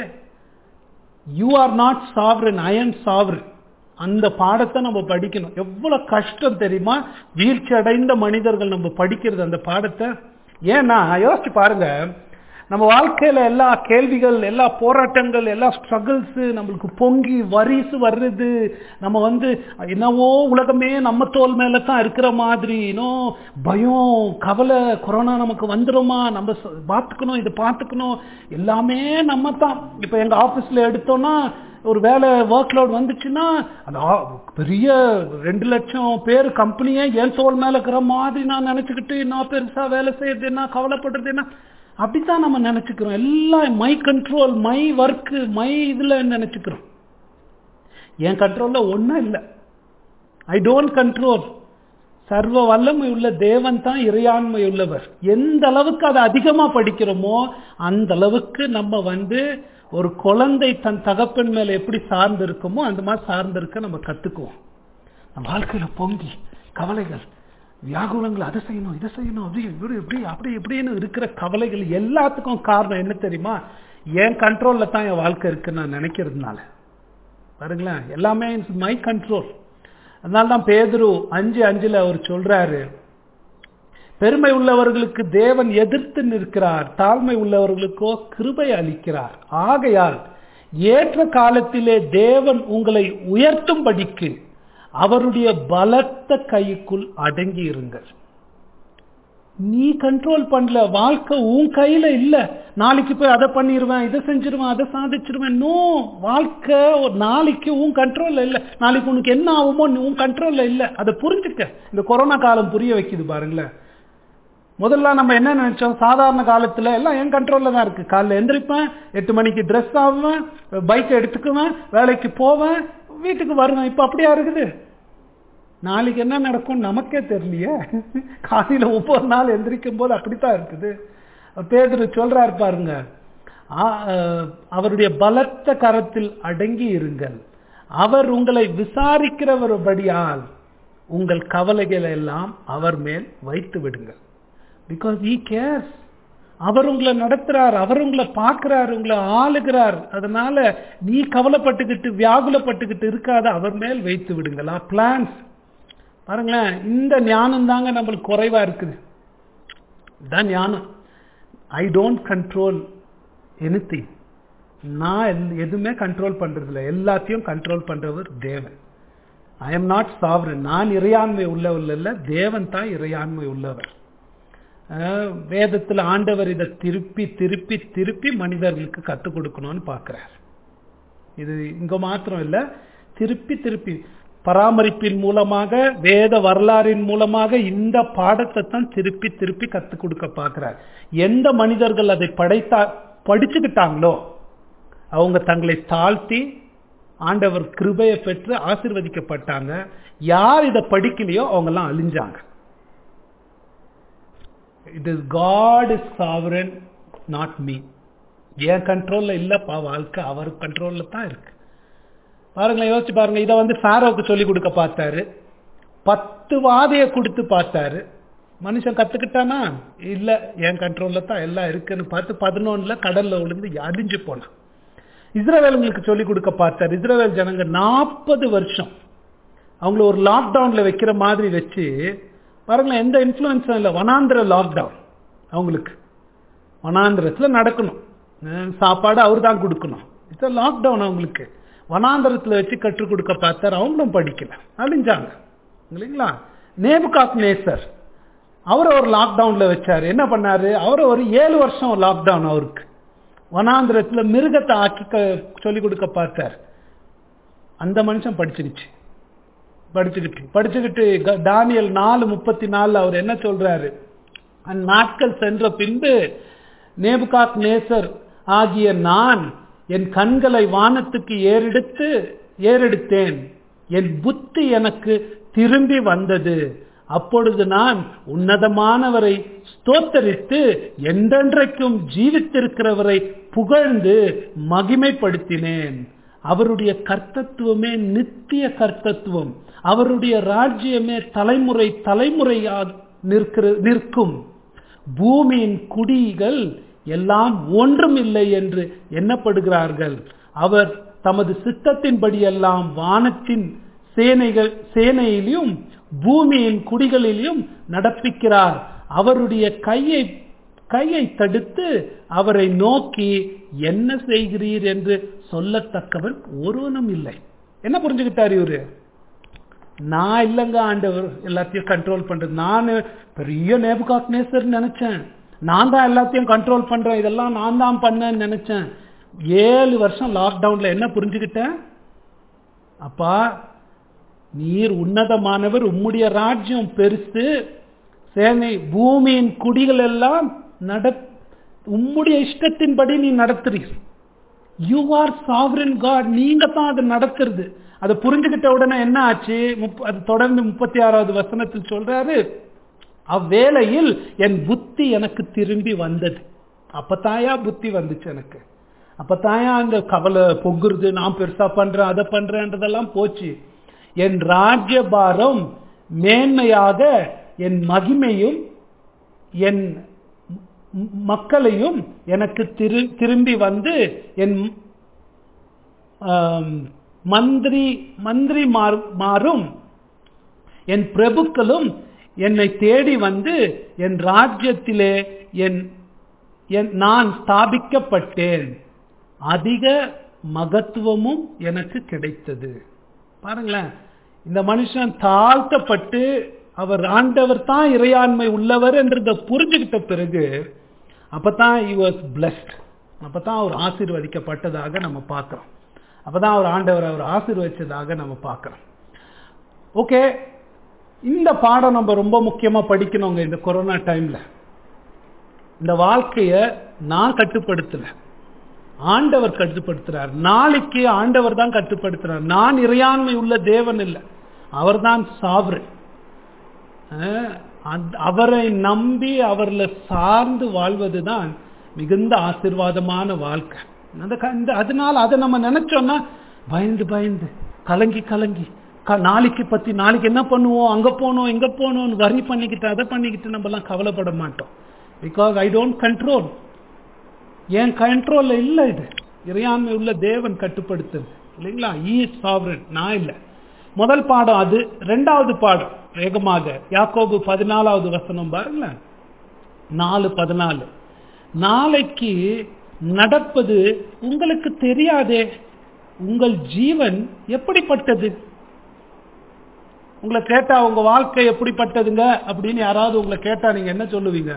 you are not sovereign I am sovereign அந்த பாடத்தை நம்ம படிக்கணும் எவ்வளவு கஷ்டம் தெரியுமா வீழ்ச்சி அடைந்த மனிதர்கள் நம்ம படிக்கிறது அந்த பாடத்தை ஏன்னா யோசிச்சு பாருங்க நம்ம வாழ்க்கையில எல்லா கேள்விகள் எல்லா போராட்டங்கள் எல்லா ஸ்ட்ரகிள்ஸ் நம்மளுக்கு பொங்கி வரிசு வர்றது நம்ம வந்து என்னவோ உலகமே நம்ம தோல் மேல தான் இருக்கிற மாதிரி இன்னும் பயம் கவலை கொரோனா நமக்கு வந்துருமா நம்ம ச- பார்த்துக்கணும் இதை பார்த்துக்கணும் எல்லாமே நம்ம தான் இப்போ எங்க ஆபீஸ்ல எடுத்தோம்னா ஒரு வேலை ஒர்க் லோட் வந்துச்சுன்னா அது ஆ- பெரிய ரெண்டு லட்சம் பேர் கம்பெனியே என் தோல் மேல இருக்கிற மாதிரி நான் நினைச்சுக்கிட்டு நான் பெருசா வேலை செய்யறது என்ன கவலைப்படுறது என்ன அப்படித்தான் நம்ம நினைச்சுக்கிறோம் எல்லாம் my control my work my இதுல நினைச்சுக்கிறோம் என் கண்ட்ரோல்ல ஒன்றும் இல்லை ஐ டோன்ட் கண்ட்ரோல் சர்வ வல்லமை உள்ள தேவன் தான் இறையாண்மை உள்ளவர் எந்த அளவுக்கு அதை அதிகமா படிக்கிறோமோ அந்த அளவுக்கு நம்ம வந்து ஒரு குழந்தை தன் தகப்பன் மேல எப்படி சார்ந்து இருக்குமோ அந்த மாதிரி சார்ந்திருக்க நம்ம கத்துக்குவோம் நம்ம வாழ்க்கையில பொங்கி கவலைகள் வியாகுலங்கள் அதை செய்யணும் இதை செய்யணும் அப்படி இப்படி இப்படி அப்படி இப்படின்னு இருக்கிற கவலைகள் எல்லாத்துக்கும் காரணம் என்ன தெரியுமா என் கண்ட்ரோல்ல தான் என் வாழ்க்கை இருக்குன்னு நான் நினைக்கிறதுனால பாருங்களேன் எல்லாமே மை கண்ட்ரோல் அதனால தான் பேதுரு அஞ்சு அஞ்சுல அவர் சொல்றாரு பெருமை உள்ளவர்களுக்கு தேவன் எதிர்த்து நிற்கிறார் தாழ்மை உள்ளவர்களுக்கோ கிருபை அளிக்கிறார் ஆகையால் ஏற்ற காலத்திலே தேவன் உங்களை உயர்த்தும்படிக்கு அவருடைய பலத்த கைக்குள் அடங்கி இருங்கள் நீ கண்ட்ரோல் பண்ணல வாழ்க்கை உன் கையில இல்ல நாளைக்கு போய் அதை பண்ணிடுவேன் இதை செஞ்சிருவேன் அதை சாதிச்சிருவேன் நோ வாழ்க்கை ஒரு நாளைக்கு உன் கண்ட்ரோல்ல இல்ல நாளைக்கு உனக்கு என்ன ஆகுமோ நீ உன் கண்ட்ரோல்ல இல்ல அதை புரிஞ்சுக்க இந்த கொரோனா காலம் புரிய வைக்குது பாருங்களேன் முதல்ல நம்ம என்ன நினைச்சோம் சாதாரண காலத்துல எல்லாம் என் கண்ட்ரோல்ல தான் இருக்கு காலைல எந்திரிப்பேன் எட்டு மணிக்கு ட்ரெஸ் ஆகுவேன் பைக்கை எடுத்துக்குவேன் வேலைக்கு போவேன் வீட்டுக்கு வருவேன் இப்ப அப்படியா இருக்குது நாளைக்கு என்ன நடக்கும் நமக்கே தெரியலையே காலையில ஒவ்வொரு நாள் எந்திரிக்கும் போது அப்படித்தான் இருக்குது பேதுரு சொல்றாரு பாருங்க ஆ, அஹ், அவருடைய பலத்த கரத்தில் அடங்கி இருங்கள் அவர் உங்களை விசாரிக்கிறவருபடியால் உங்கள் கவலைகளை எல்லாம் அவர் மேல் வைத்து விடுங்கள் பிகாஸ் ஈ கேர்ஸ் அவர் உங்களை நடத்துறார் அவர் உங்களை பார்க்கிறார் உங்களை ஆளுகிறார் அதனால நீ கவலைப்பட்டுக்கிட்டு வியாகுலப்பட்டுக்கிட்டு இருக்காத அவர் மேல் வைத்து விடுங்களா பிளான்ஸ் பாருங்களேன் இந்த ஞானம் தாங்க நம்மளுக்கு குறைவா இருக்குது இதான் ஞானம் ஐ டோன்ட் கண்ட்ரோல் எனிதிங் நான் எல்- எதுவுமே கண்ட்ரோல் பண்றது இல்லை எல்லாத்தையும் கண்ட்ரோல் பண்றவர் தேவன் ஐ எம் நாட் சாவரன் நான் இறையாண்மை உள்ளவர் இல்ல தேவன் தான் இறையாண்மை உள்ளவர் அஹ், வேதத்துல ஆண்டவர் இதை திருப்பி திருப்பி திருப்பி மனிதர்களுக்கு கற்றுக் கொடுக்கணும்னு பார்க்கிறார் இது இங்க மாத்திரம் இல்ல திருப்பி திருப்பி பராமரிப்பின் மூலமாக வேத வரலாறின் மூலமாக இந்த பாடத்தை தான் திருப்பி திருப்பி கத்துக் கொடுக்க பார்க்கிறார் எந்த மனிதர்கள் அதை படைத்தா படிச்சுக்கிட்டாங்களோ அவங்க தங்களை தாழ்த்தி ஆண்டவர் கிருபையை பெற்று ஆசீர்வதிக்கப்பட்டாங்க யார் இதை படிக்கலையோ அவங்க எல்லாம் அழிஞ்சாங்க it is God is sovereign not me என் கண்ட்ரோல்ல இல்லப்பா வாழ்க்கை அவர் கண்ட்ரோல்ல தான் இருக்கு பாருங்களேன் யோசிச்சு பாருங்க இதை வந்து ஃபாரோவுக்கு சொல்லி கொடுக்க பார்த்தாரு பத்து வாதையை கொடுத்து பார்த்தாரு மனுஷன் கத்துக்கிட்டானா இல்ல என் கண்ட்ரோல்ல தான் எல்லாம் இருக்குன்னு பார்த்து பதினொன்னுல கடல்ல விழுந்து அழிஞ்சு போனான் இஸ்ரவேலுங்களுக்கு சொல்லி கொடுக்க பார்த்தார் இஸ்ரவேல் ஜனங்க நாற்பது வருஷம் அவங்கள ஒரு லாக்டவுனில் வைக்கிற மாதிரி வச்சு பாருங்களேன் எந்த இன்ஃப்ளூயன்ஸும் இல்லை வனாந்திர லாக்டவுன் அவங்களுக்கு வனாந்திரத்தில் நடக்கணும் அஹ் சாப்பாடு அவர் தான் கொடுக்கணும் இட்ஸ் லாக்டவுன் அவங்களுக்கு வனாந்திரத்தில் வச்சு கற்றுக் கொடுக்க பார்த்தார் அவங்களும் படிக்கல அழிஞ்சாங்க இல்லைங்களா நேபுகாத் நேசர் அவரை ஒரு லாக்டவுனில் வச்சார் என்ன பண்ணாரு அவரை ஒரு ஏழு வருஷம் லாக்டவுன் அவருக்கு வனாந்திரத்தில் மிருகத்தை ஆக்கி சொல்லிக் கொடுக்க பார்த்தார் அந்த மனுஷன் படிச்சுக்கிச்சு படிச்சுக்கிட்டு படிச்சுக்கிட்டு க- தானியல் நாலு முப்பத்தி நாலுல அவர் என்ன சொல்றாரு அந்நாட்கள் சென்ற பின்பு நேபுகாத் நேசர் ஆகிய நான் என் கண்களை வானத்துக்கு ஏறெடுத்து ஏறெடுத்தேன் என் புத்தி எனக்கு திரும்பி வந்தது அப்பொழுது நான் உன்னதமானவரை ஸ்தோத்தரித்து என்றென்றைக்கும் ஜீவித்திருக்கிறவரை புகழ்ந்து மகிமைப்படுத்தினேன் அவருடைய கர்த்தத்துவமே நித்திய கர்த்தத்துவம் அவருடைய ராஜ்யமே தலைமுறை தலைமுறையாக நிற்கிற நிற்கும் பூமியின் குடிகள் எல்லாம் ஒன்றுமில்லை என்று எண்ணப்படுகிறார்கள் அவர் தமது சித்தத்தின்படியெல்லாம் வானத்தின் சேனைகள் சேனையிலும் பூமியின் குடிகளிலும் நடப்பிக்கிறார் அவருடைய கையை கையை தடுத்து அவரை நோக்கி என்ன செய்கிறீர் என்று சொல்லத்தக்கவன் ஒருவனும் இல்லை என்ன புரிஞ்சுக்கிட்டார் இவரு நான் இல்லைங்க ஆண்டவர் எல்லாத்தையும் கண்ட்ரோல் பண்றது நான் பெரிய நேபுகாத் நேசர் நினைச்சேன் நான் தான் எல்லாத்தையும் கண்ட்ரோல் பண்றேன் இதெல்லாம் நான் தான் பண்ணேன்னு நினைச்சேன் ஏழு வருஷம் லாக்டவுன்ல என்ன புரிஞ்சுக்கிட்டேன் அப்பா நீர் உன்னதமானவர் உம்முடைய ராஜ்யம் பெருசு சேனை பூமியின் குடிகள் எல்லாம் நட உம்முடைய இஷ்டத்தின்படி நீ நடத்துறீர் யூ ஆர் சாவரன் காட் நீங்க தான் அதை நடத்துறது அதை புரிஞ்சுக்கிட்ட உடனே என்ன ஆச்சு முப்ப- அது தொடர்ந்து முப்பத்தி ஆறாவது வசனத்தில் சொல்றாரு அவ்வேளையில் என் புத்தி எனக்கு திரும்பி வந்தது அப்பத்தாயா புத்தி வந்துச்சு எனக்கு அப்பத்தாயா அந்த கவலை பொங்குறது நான் பெருசா பண்றேன் அதை பண்றேன்றதெல்லாம் போச்சு என் ராஜ்யபாரம் மேன்மையாக என் மகிமையும் என் ம- மக்களையும் எனக்கு திரு திரும்பி வந்து என் ஆம், மந்திரி மந்திரி மாறு- மாறும் என் பிரபுக்களும் என்னை தேடி வந்து என் ராஜ்யத்திலே என் என்- நான் ஸ்தாபிக்கப்பட்டேன் அதிக மகத்துவமும் எனக்கு கிடைத்தது பாருங்களேன் இந்த மனுஷன் தாழ்த்தப்பட்டு அவர் ஆண்டவர் தான் இறையாண்மை உள்ளவர் என்றதை புரிஞ்சுக்கிட்ட பிறகு அப்பதான் he was blessed அப்பதான் அவர் ஆசீர்வதிக்கப்பட்டதாக நம்ம பார்க்கிறோம் அப்பதான் அவர் ஆண்டவர் அவர் ஆசீர்வதிச்சதாக நம்ம பார்க்கிறோம் ஓகே இந்த பாடம் நம்ம ரொம்ப முக்கியமா படிக்கணுங்க இந்த கொரோனா டைம்ல இந்த வாழ்க்கைய நான் கட்டுப்படுத்தல ஆண்டவர் கட்டுப்படுத்துறார் நாளைக்கு ஆண்டவர் தான் கட்டுப்படுத்துறார் நான் இறையாண்மை உள்ள தேவன் இல்லை அவர்தான் சாவரன் அஹ், அந்த- அவரை நம்பி அவர்ல சார்ந்து வாழ்வதுதான் மிகுந்த ஆசீர்வாதமான வாழ்க்கை அந்த க- இந்த- அதனால அதை நம்ம நினைச்சோம்னா பயந்து பயந்து கலங்கி கலங்கி க- நாளைக்கு பத்தி நாளைக்கு என்ன பண்ணுவோம் அங்க போனோம் இங்க போனோம் வரி பண்ணிக்கிட்டு அதை பண்ணிக்கிட்டு நம்ம எல்லாம் கவலைப்பட மாட்டோம் பிகாஸ் ஐ டோன்ட் கண்ட்ரோல் என் கண்ட்ரோல்ல இல்ல இது இறையாண்மை உள்ள தேவன் கட்டுப்படுத்துது இல்லைங்களா ஈ சாவரன் நான் இல்லை முதல் பாடம் அது ரெண்டாவது பாடம் வேகமாக யாக்கோபு பதினாலாவது வசனம் பாருங்களேன் நாலு பதினாலு நாளைக்கு நடப்பது உங்களுக்கு தெரியாதே உங்கள் ஜீவன் எப்படிப்பட்டது உங்களை கேட்டா உங்க வாழ்க்கை எப்படிப்பட்டதுங்க அப்படின்னு யாராவது உங்களை கேட்டா நீங்க என்ன சொல்லுவீங்க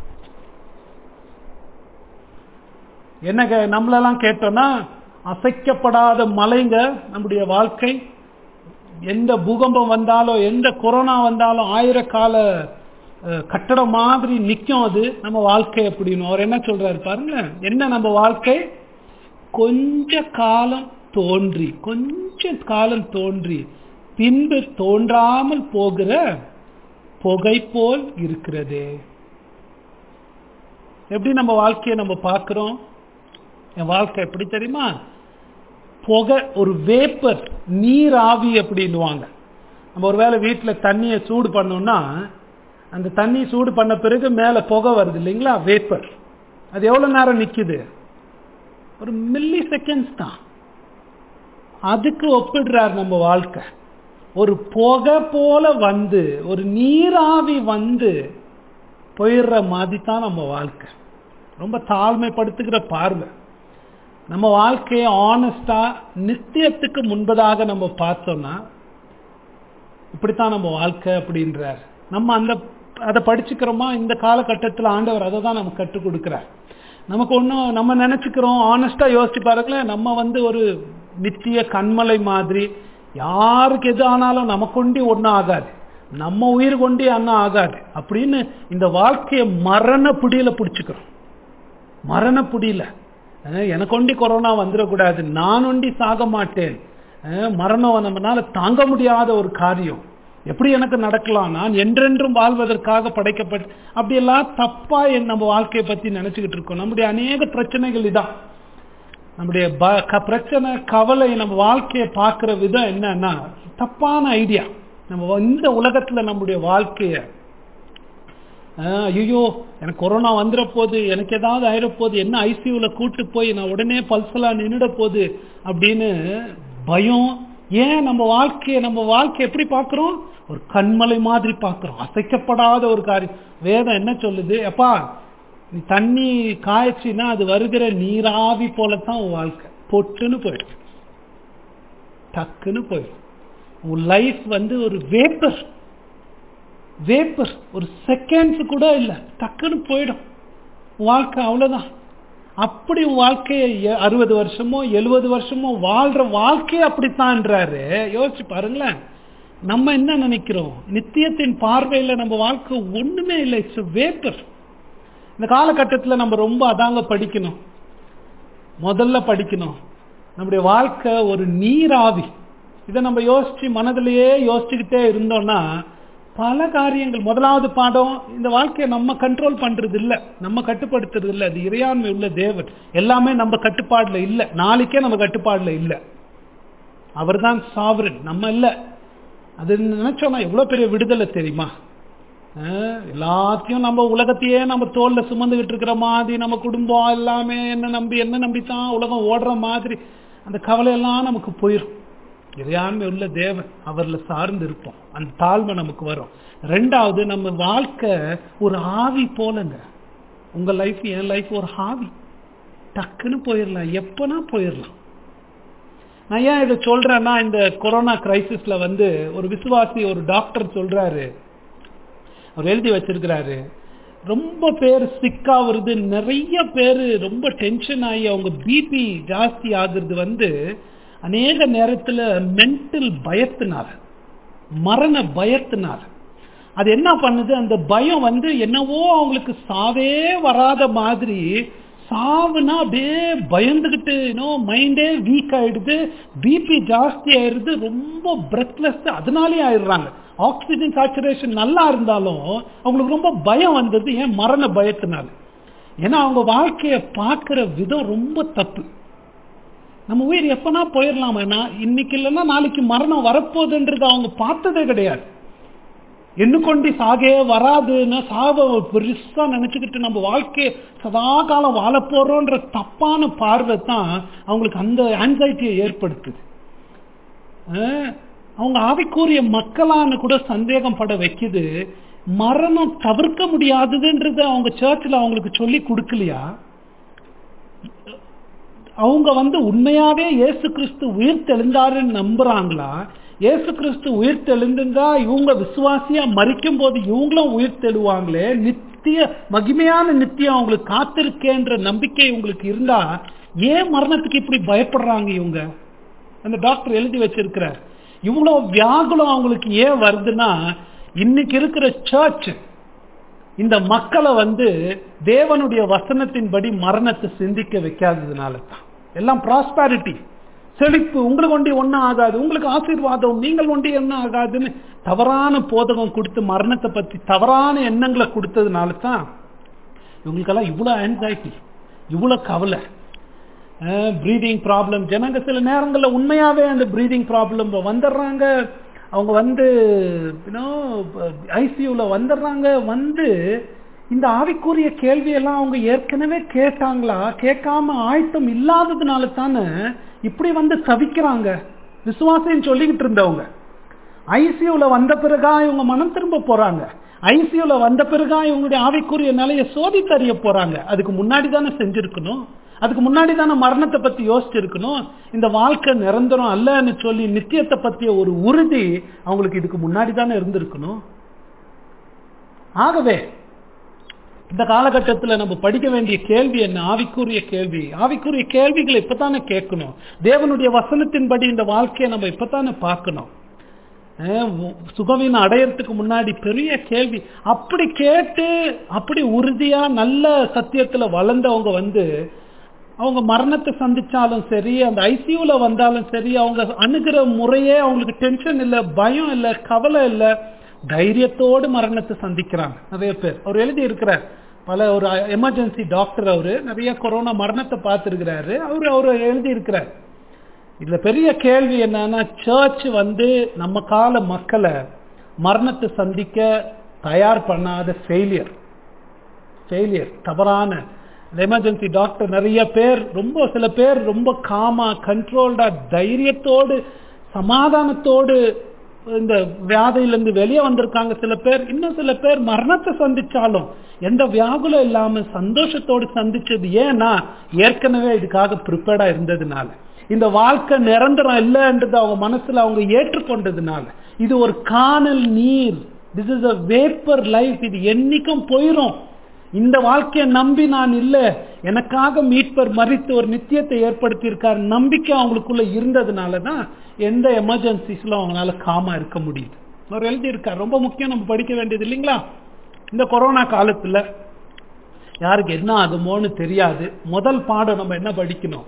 என்னங்க நம்மளெல்லாம் கேட்டோம்னா அசைக்கப்படாத மலைங்க நம்முடைய வாழ்க்கை எந்த பூகம்பம் வந்தாலும் எந்த கொரோனா வந்தாலும் ஆயிரக்கால அஹ், கட்டடம் மாதிரி நிக்கும் அது நம்ம வாழ்க்கை அப்படின்னு அவர் என்ன சொல்றாரு பாருங்களேன் என்ன நம்ம வாழ்க்கை கொஞ்ச காலம் தோன்றி கொஞ்ச காலம் தோன்றி பின்பு தோன்றாமல் போகிற புகை போல் இருக்கிறதே எப்படி நம்ம வாழ்க்கையை நம்ம பார்க்கிறோம் என் வாழ்க்கை எப்படி தெரியுமா புகை ஒரு வேப்பர் நீர் ஆவி அப்படின்னுவாங்க நம்ம ஒருவேளை வீட்டில் தண்ணியை சூடு பண்ணோம்னா அந்த தண்ணி சூடு பண்ண பிறகு மேலே புகை வருது இல்லைங்களா வேப்பர் அது எவ்வளோ நேரம் நிற்குது ஒரு மில்லி செகண்ட்ஸ் தான் அதுக்கு ஒப்பிடுறார் நம்ம வாழ்க்கை ஒரு புகை போல வந்து ஒரு நீராவி வந்து போயிடுற மாதிரி தான் நம்ம வாழ்க்கை ரொம்ப தாழ்மைப்படுத்துகிற பார்வை நம்ம வாழ்க்கையை ஆனஸ்டா நித்தியத்துக்கு முன்பதாக நம்ம பார்த்தோம்னா இப்படித்தான் நம்ம வாழ்க்கை அப்படின்றார் நம்ம அந்த அதை படிச்சுக்கிறோமா இந்த காலகட்டத்தில் ஆண்டவர் அதை தான் நமக்கு கற்றுக் கொடுக்குறார் நமக்கு ஒன்றும் நம்ம நினச்சிக்கிறோம் ஆனஸ்டாக யோசிச்சு பாருங்களேன் நம்ம வந்து ஒரு நித்திய கண்மலை மாதிரி யாருக்கு எது ஆனாலும் நமக்கொண்டி ஒன்றும் ஆகாது நம்ம உயிர் கொண்டே அண்ணா ஆகாது அப்படின்னு இந்த வாழ்க்கையை மரண பிடியில பிடிச்சுக்கிறோம் மரண பிடியில எனக்கு ஒண்டி கொரோனா வந்துடக்கூடாது நான் ஒண்டி சாக மாட்டேன் மரணம் நம்மனால தாங்க முடியாத ஒரு காரியம் எப்படி எனக்கு நடக்கலாம் நான் என்றென்றும் வாழ்வதற்காக படைக்கப்பட்டு அப்படியெல்லாம் தப்பா நம்ம வாழ்க்கையை பத்தி நினைச்சுக்கிட்டு இருக்கோம் நம்முடைய அநேக பிரச்சனைகள் இதான் நம்முடைய பிரச்சனை கவலை நம்ம வாழ்க்கையை பார்க்கிற விதம் என்னன்னா தப்பான ஐடியா நம்ம இந்த உலகத்துல நம்முடைய வாழ்க்கைய ஐயோ எனக்கு கொரோனா வந்துட போகுது எனக்கு ஏதாவது ஆயிட போகுது என்ன ஐசியூல கூட்டு போய் நான் உடனே பல்சலா நின்றுட போகுது அப்படின்னு பயம் ஏன் நம்ம வாழ்க்கையை நம்ம வாழ்க்கை எப்படி பார்க்கிறோம் ஒரு கண்மலை மாதிரி பார்க்கிறோம் அசைக்கப்படாத ஒரு காரியம் வேதம் என்ன சொல்லுது அப்பா நீ தண்ணி காய்ச்சின்னா அது வருகிற நீராவி போலத்தான் உன் வாழ்க்கை பொட்டுன்னு போயிடும் டக்குன்னு போயிடும் உன் லைஃப் வந்து ஒரு வேப்பர் வேப்பர் ஒரு செகண்ட்ஸ் கூட இல்லை டக்குன்னு போயிடும் வாழ்க்கை அவ்வளவுதான் அப்படி வாழ்க்கையை அறுபது வருஷமோ எழுபது வருஷமோ வாழ்ற வாழ்க்கையே அப்படித்தான்றாரு யோசிச்சு பாருங்களேன் நம்ம என்ன நினைக்கிறோம் நித்தியத்தின் பார்வையில் நம்ம வாழ்க்கை ஒண்ணுமே இல்லை இட்ஸ் வேப்பர் இந்த காலகட்டத்தில் நம்ம ரொம்ப அதாங்க படிக்கணும் முதல்ல படிக்கணும் நம்முடைய வாழ்க்கை ஒரு நீராவி இதை நம்ம யோசிச்சு மனதிலேயே யோசிச்சுக்கிட்டே இருந்தோம்னா பல காரியங்கள் முதலாவது பாடம் இந்த வாழ்க்கையை நம்ம கண்ட்ரோல் பண்றது இல்லை நம்ம கட்டுப்படுத்துறது இல்லை அது இறையாண்மை உள்ள தேவன் எல்லாமே நம்ம கட்டுப்பாடுல இல்லை நாளைக்கே நம்ம கட்டுப்பாடுல இல்லை அவர் தான் சாவரன் நம்ம இல்லை அது நினைச்சோம்னா எவ்வளவு பெரிய விடுதலை தெரியுமா எல்லாத்தையும் நம்ம உலகத்தையே நம்ம தோல்ல சுமந்துகிட்டு இருக்கிற மாதிரி நம்ம குடும்பம் எல்லாமே என்ன நம்பி என்ன நம்பித்தான் உலகம் ஓடுற மாதிரி அந்த கவலையெல்லாம் நமக்கு போயிடும் இறையாண்மை உள்ள தேவன் அவர்ல சார்ந்து இருப்போம் அந்த தாழ்மை நமக்கு வரும் ரெண்டாவது நம்ம வாழ்க்கை ஒரு ஆவி போலங்க உங்க லைஃப் என் லைஃப் ஒரு ஆவி டக்குன்னு போயிடலாம் எப்பனா போயிடலாம் நான் ஏன் இதை சொல்றேன்னா இந்த கொரோனா கிரைசிஸ்ல வந்து ஒரு விசுவாசி ஒரு டாக்டர் சொல்றாரு அவர் எழுதி வச்சிருக்கிறாரு ரொம்ப பேர் சிக்கா வருது நிறைய பேர் ரொம்ப டென்ஷன் ஆகி அவங்க பிபி ஜாஸ்தி ஆகுறது வந்து அநேக நேரத்தில் மென்டல் பயத்தினால மரண பயத்தினால அது என்ன பண்ணுது அந்த பயம் வந்து என்னவோ அவங்களுக்கு சாவே வராத மாதிரி சாவுனா அப்படியே பயந்துகிட்டு இன்னும் மைண்டே வீக் ஆயிடுது பிபி ஜாஸ்தி ஆயிடுது ரொம்ப பிரெத்லெஸ் அதனாலே ஆயிடுறாங்க ஆக்சிஜன் சாச்சுரேஷன் நல்லா இருந்தாலும் அவங்களுக்கு ரொம்ப பயம் வந்தது ஏன் மரண பயத்தினால ஏன்னா அவங்க வாழ்க்கையை பார்க்கிற விதம் ரொம்ப தப்பு நம்ம உயிர் எப்பனா போயிடலாமா இன்னைக்கு இல்லைன்னா நாளைக்கு மரணம் வரப்போகுதுன்றது அவங்க பார்த்ததே கிடையாது எண்ணுக்கொண்டி சாகே வராதுன்னா சாவை பெருசா நினைச்சுக்கிட்டு நம்ம வாழ்க்கையை சதா காலம் வாழ போறோன்ற தப்பான பார்வை தான் அவங்களுக்கு அந்த ஆன்சைட்டியை ஏற்படுத்துது அவங்க ஆவிக்குரிய மக்களான்னு கூட சந்தேகம் பட வைக்குது மரணம் தவிர்க்க முடியாததுன்றது அவங்க சர்ச்சில் அவங்களுக்கு சொல்லி கொடுக்கலையா அவங்க வந்து உண்மையாவே இயேசு கிறிஸ்து உயிர் தெளிந்தாருன்னு நம்புறாங்களா இயேசு கிறிஸ்து உயிர் தெளிந்திருந்தா இவங்க விசுவாசியா மறிக்கும் போது இவங்களும் உயிர் தெழுவாங்களே நித்திய மகிமையான நித்தியம் அவங்களுக்கு காத்திருக்கேன்ற நம்பிக்கை இவங்களுக்கு இருந்தா ஏன் மரணத்துக்கு இப்படி பயப்படுறாங்க இவங்க அந்த டாக்டர் எழுதி வச்சிருக்கிறார் இவ்வளவு வியாகுலம் அவங்களுக்கு ஏன் வருதுன்னா இன்னைக்கு இருக்கிற சர்ச் இந்த மக்களை வந்து தேவனுடைய வசனத்தின்படி மரணத்தை சிந்திக்க வைக்காததுனால தான் எல்லாம் ப்ராஸ்பாரிட்டி செழிப்பு உங்களுக்கு ஒண்டி ஒன்றும் ஆகாது உங்களுக்கு ஆசீர்வாதம் நீங்கள் ஒண்டி என்ன ஆகாதுன்னு தவறான போதகம் கொடுத்து மரணத்தை பத்தி தவறான எண்ணங்களை கொடுத்ததுனால தான் இவங்களுக்கெல்லாம் இவ்வளோ ஆன்சைட்டி இவ்வளோ கவலை ப்ரீதிங் ப்ராப்ளம் ஜனங்க சில நேரங்களில் உண்மையாவே அந்த ப்ரீதிங் ப்ராப்ளம் வந்துடுறாங்க அவங்க வந்து ஐசியூவில் வந்துடுறாங்க வந்து இந்த ஆவிக்குரிய கேள்வியெல்லாம் அவங்க ஏற்கனவே கேட்டாங்களா கேட்காம ஆயத்தம் இல்லாததுனால தானே இப்படி வந்து தவிக்கிறாங்க விசுவாசம் சொல்லிக்கிட்டு இருந்தவங்க ஐசியூல வந்த பிறகா இவங்க மனம் திரும்ப போறாங்க ஐசியூல வந்த பிறகா இவங்களுடைய ஆவிக்குரிய நிலையை சோதித்தறிய போறாங்க அதுக்கு முன்னாடி தானே செஞ்சிருக்கணும் அதுக்கு முன்னாடி தானே மரணத்தை பத்தி யோசிச்சிருக்கணும் இந்த வாழ்க்கை நிரந்தரம் அல்லன்னு சொல்லி நித்தியத்தை பத்திய ஒரு உறுதி அவங்களுக்கு இதுக்கு முன்னாடி தானே இருந்திருக்கணும் ஆகவே இந்த காலகட்டத்தில் நம்ம படிக்க வேண்டிய கேள்வி என்ன ஆவிக்குரிய கேள்வி ஆவிக்குரிய கேள்விகளை இப்பதானே கேட்கணும் தேவனுடைய வசனத்தின்படி இந்த வாழ்க்கையை நம்ம இப்பதானே பார்க்கணும் அஹ் சுகவீனம் அடையறதுக்கு முன்னாடி பெரிய கேள்வி அப்படி கேட்டு அப்படி உறுதியா நல்ல சத்தியத்துல வளர்ந்தவங்க வந்து அவங்க மரணத்தை சந்திச்சாலும் சரி அந்த ஐசியூல வந்தாலும் சரி அவங்க அணுகிற முறையே அவங்களுக்கு டென்ஷன் இல்லை பயம் இல்லை கவலை இல்லை தைரியத்தோடு மரணத்தை சந்திக்கிறாங்க நிறைய பேர் அவர் எழுதி இருக்கிறார் பல ஒரு எமர்ஜென்சி டாக்டர் அவரு நிறைய கொரோனா மரணத்தை பார்த்துருக்கிறாரு அவரு அவர் எழுதி இருக்கிறார் இதுல பெரிய கேள்வி என்னன்னா சர்ச் வந்து நம்ம கால மக்களை மரணத்தை சந்திக்க தயார் பண்ணாத ஃபெயிலியர் ஃபெயிலியர் தவறான எமர்ஜென்சி டாக்டர் நிறைய பேர் ரொம்ப சில பேர் ரொம்ப காமா கண்ட்ரோல்டா தைரியத்தோடு சமாதானத்தோடு இந்த வியாதியிலிருந்து வெளியே வந்திருக்காங்க சில பேர் இன்னும் சில பேர் மரணத்தை சந்திச்சாலும் எந்த வியாகுலம் இல்லாம சந்தோஷத்தோடு சந்திச்சது ஏன்னா ஏற்கனவே இதுக்காக ப்ரிப்பேர்டா இருந்ததுனால இந்த வாழ்க்கை நிரந்தரம் இல்லைன்றது அவங்க மனசுல அவங்க ஏற்றுக்கொண்டதுனால இது ஒரு காணல் நீர் this is a vapour life இது என்னைக்கும் போயிரும் இந்த வாழ்க்கையை நம்பி நான் இல்லை எனக்காக மீட்பர் மறித்து ஒரு நித்தியத்தை ஏற்படுத்தியிருக்கார் நம்பிக்கை அவங்களுக்குள்ள இருந்ததுனால தான் எந்த எமர்ஜென்சிஸ்ல அவங்களால காமா இருக்க முடியுது அவர் எழுதியிருக்கார் ரொம்ப முக்கியம் நம்ம படிக்க வேண்டியது இல்லைங்களா இந்த கொரோனா காலத்துல யாருக்கு என்ன ஆகுமோன்னு தெரியாது முதல் பாடம் நம்ம என்ன படிக்கணும்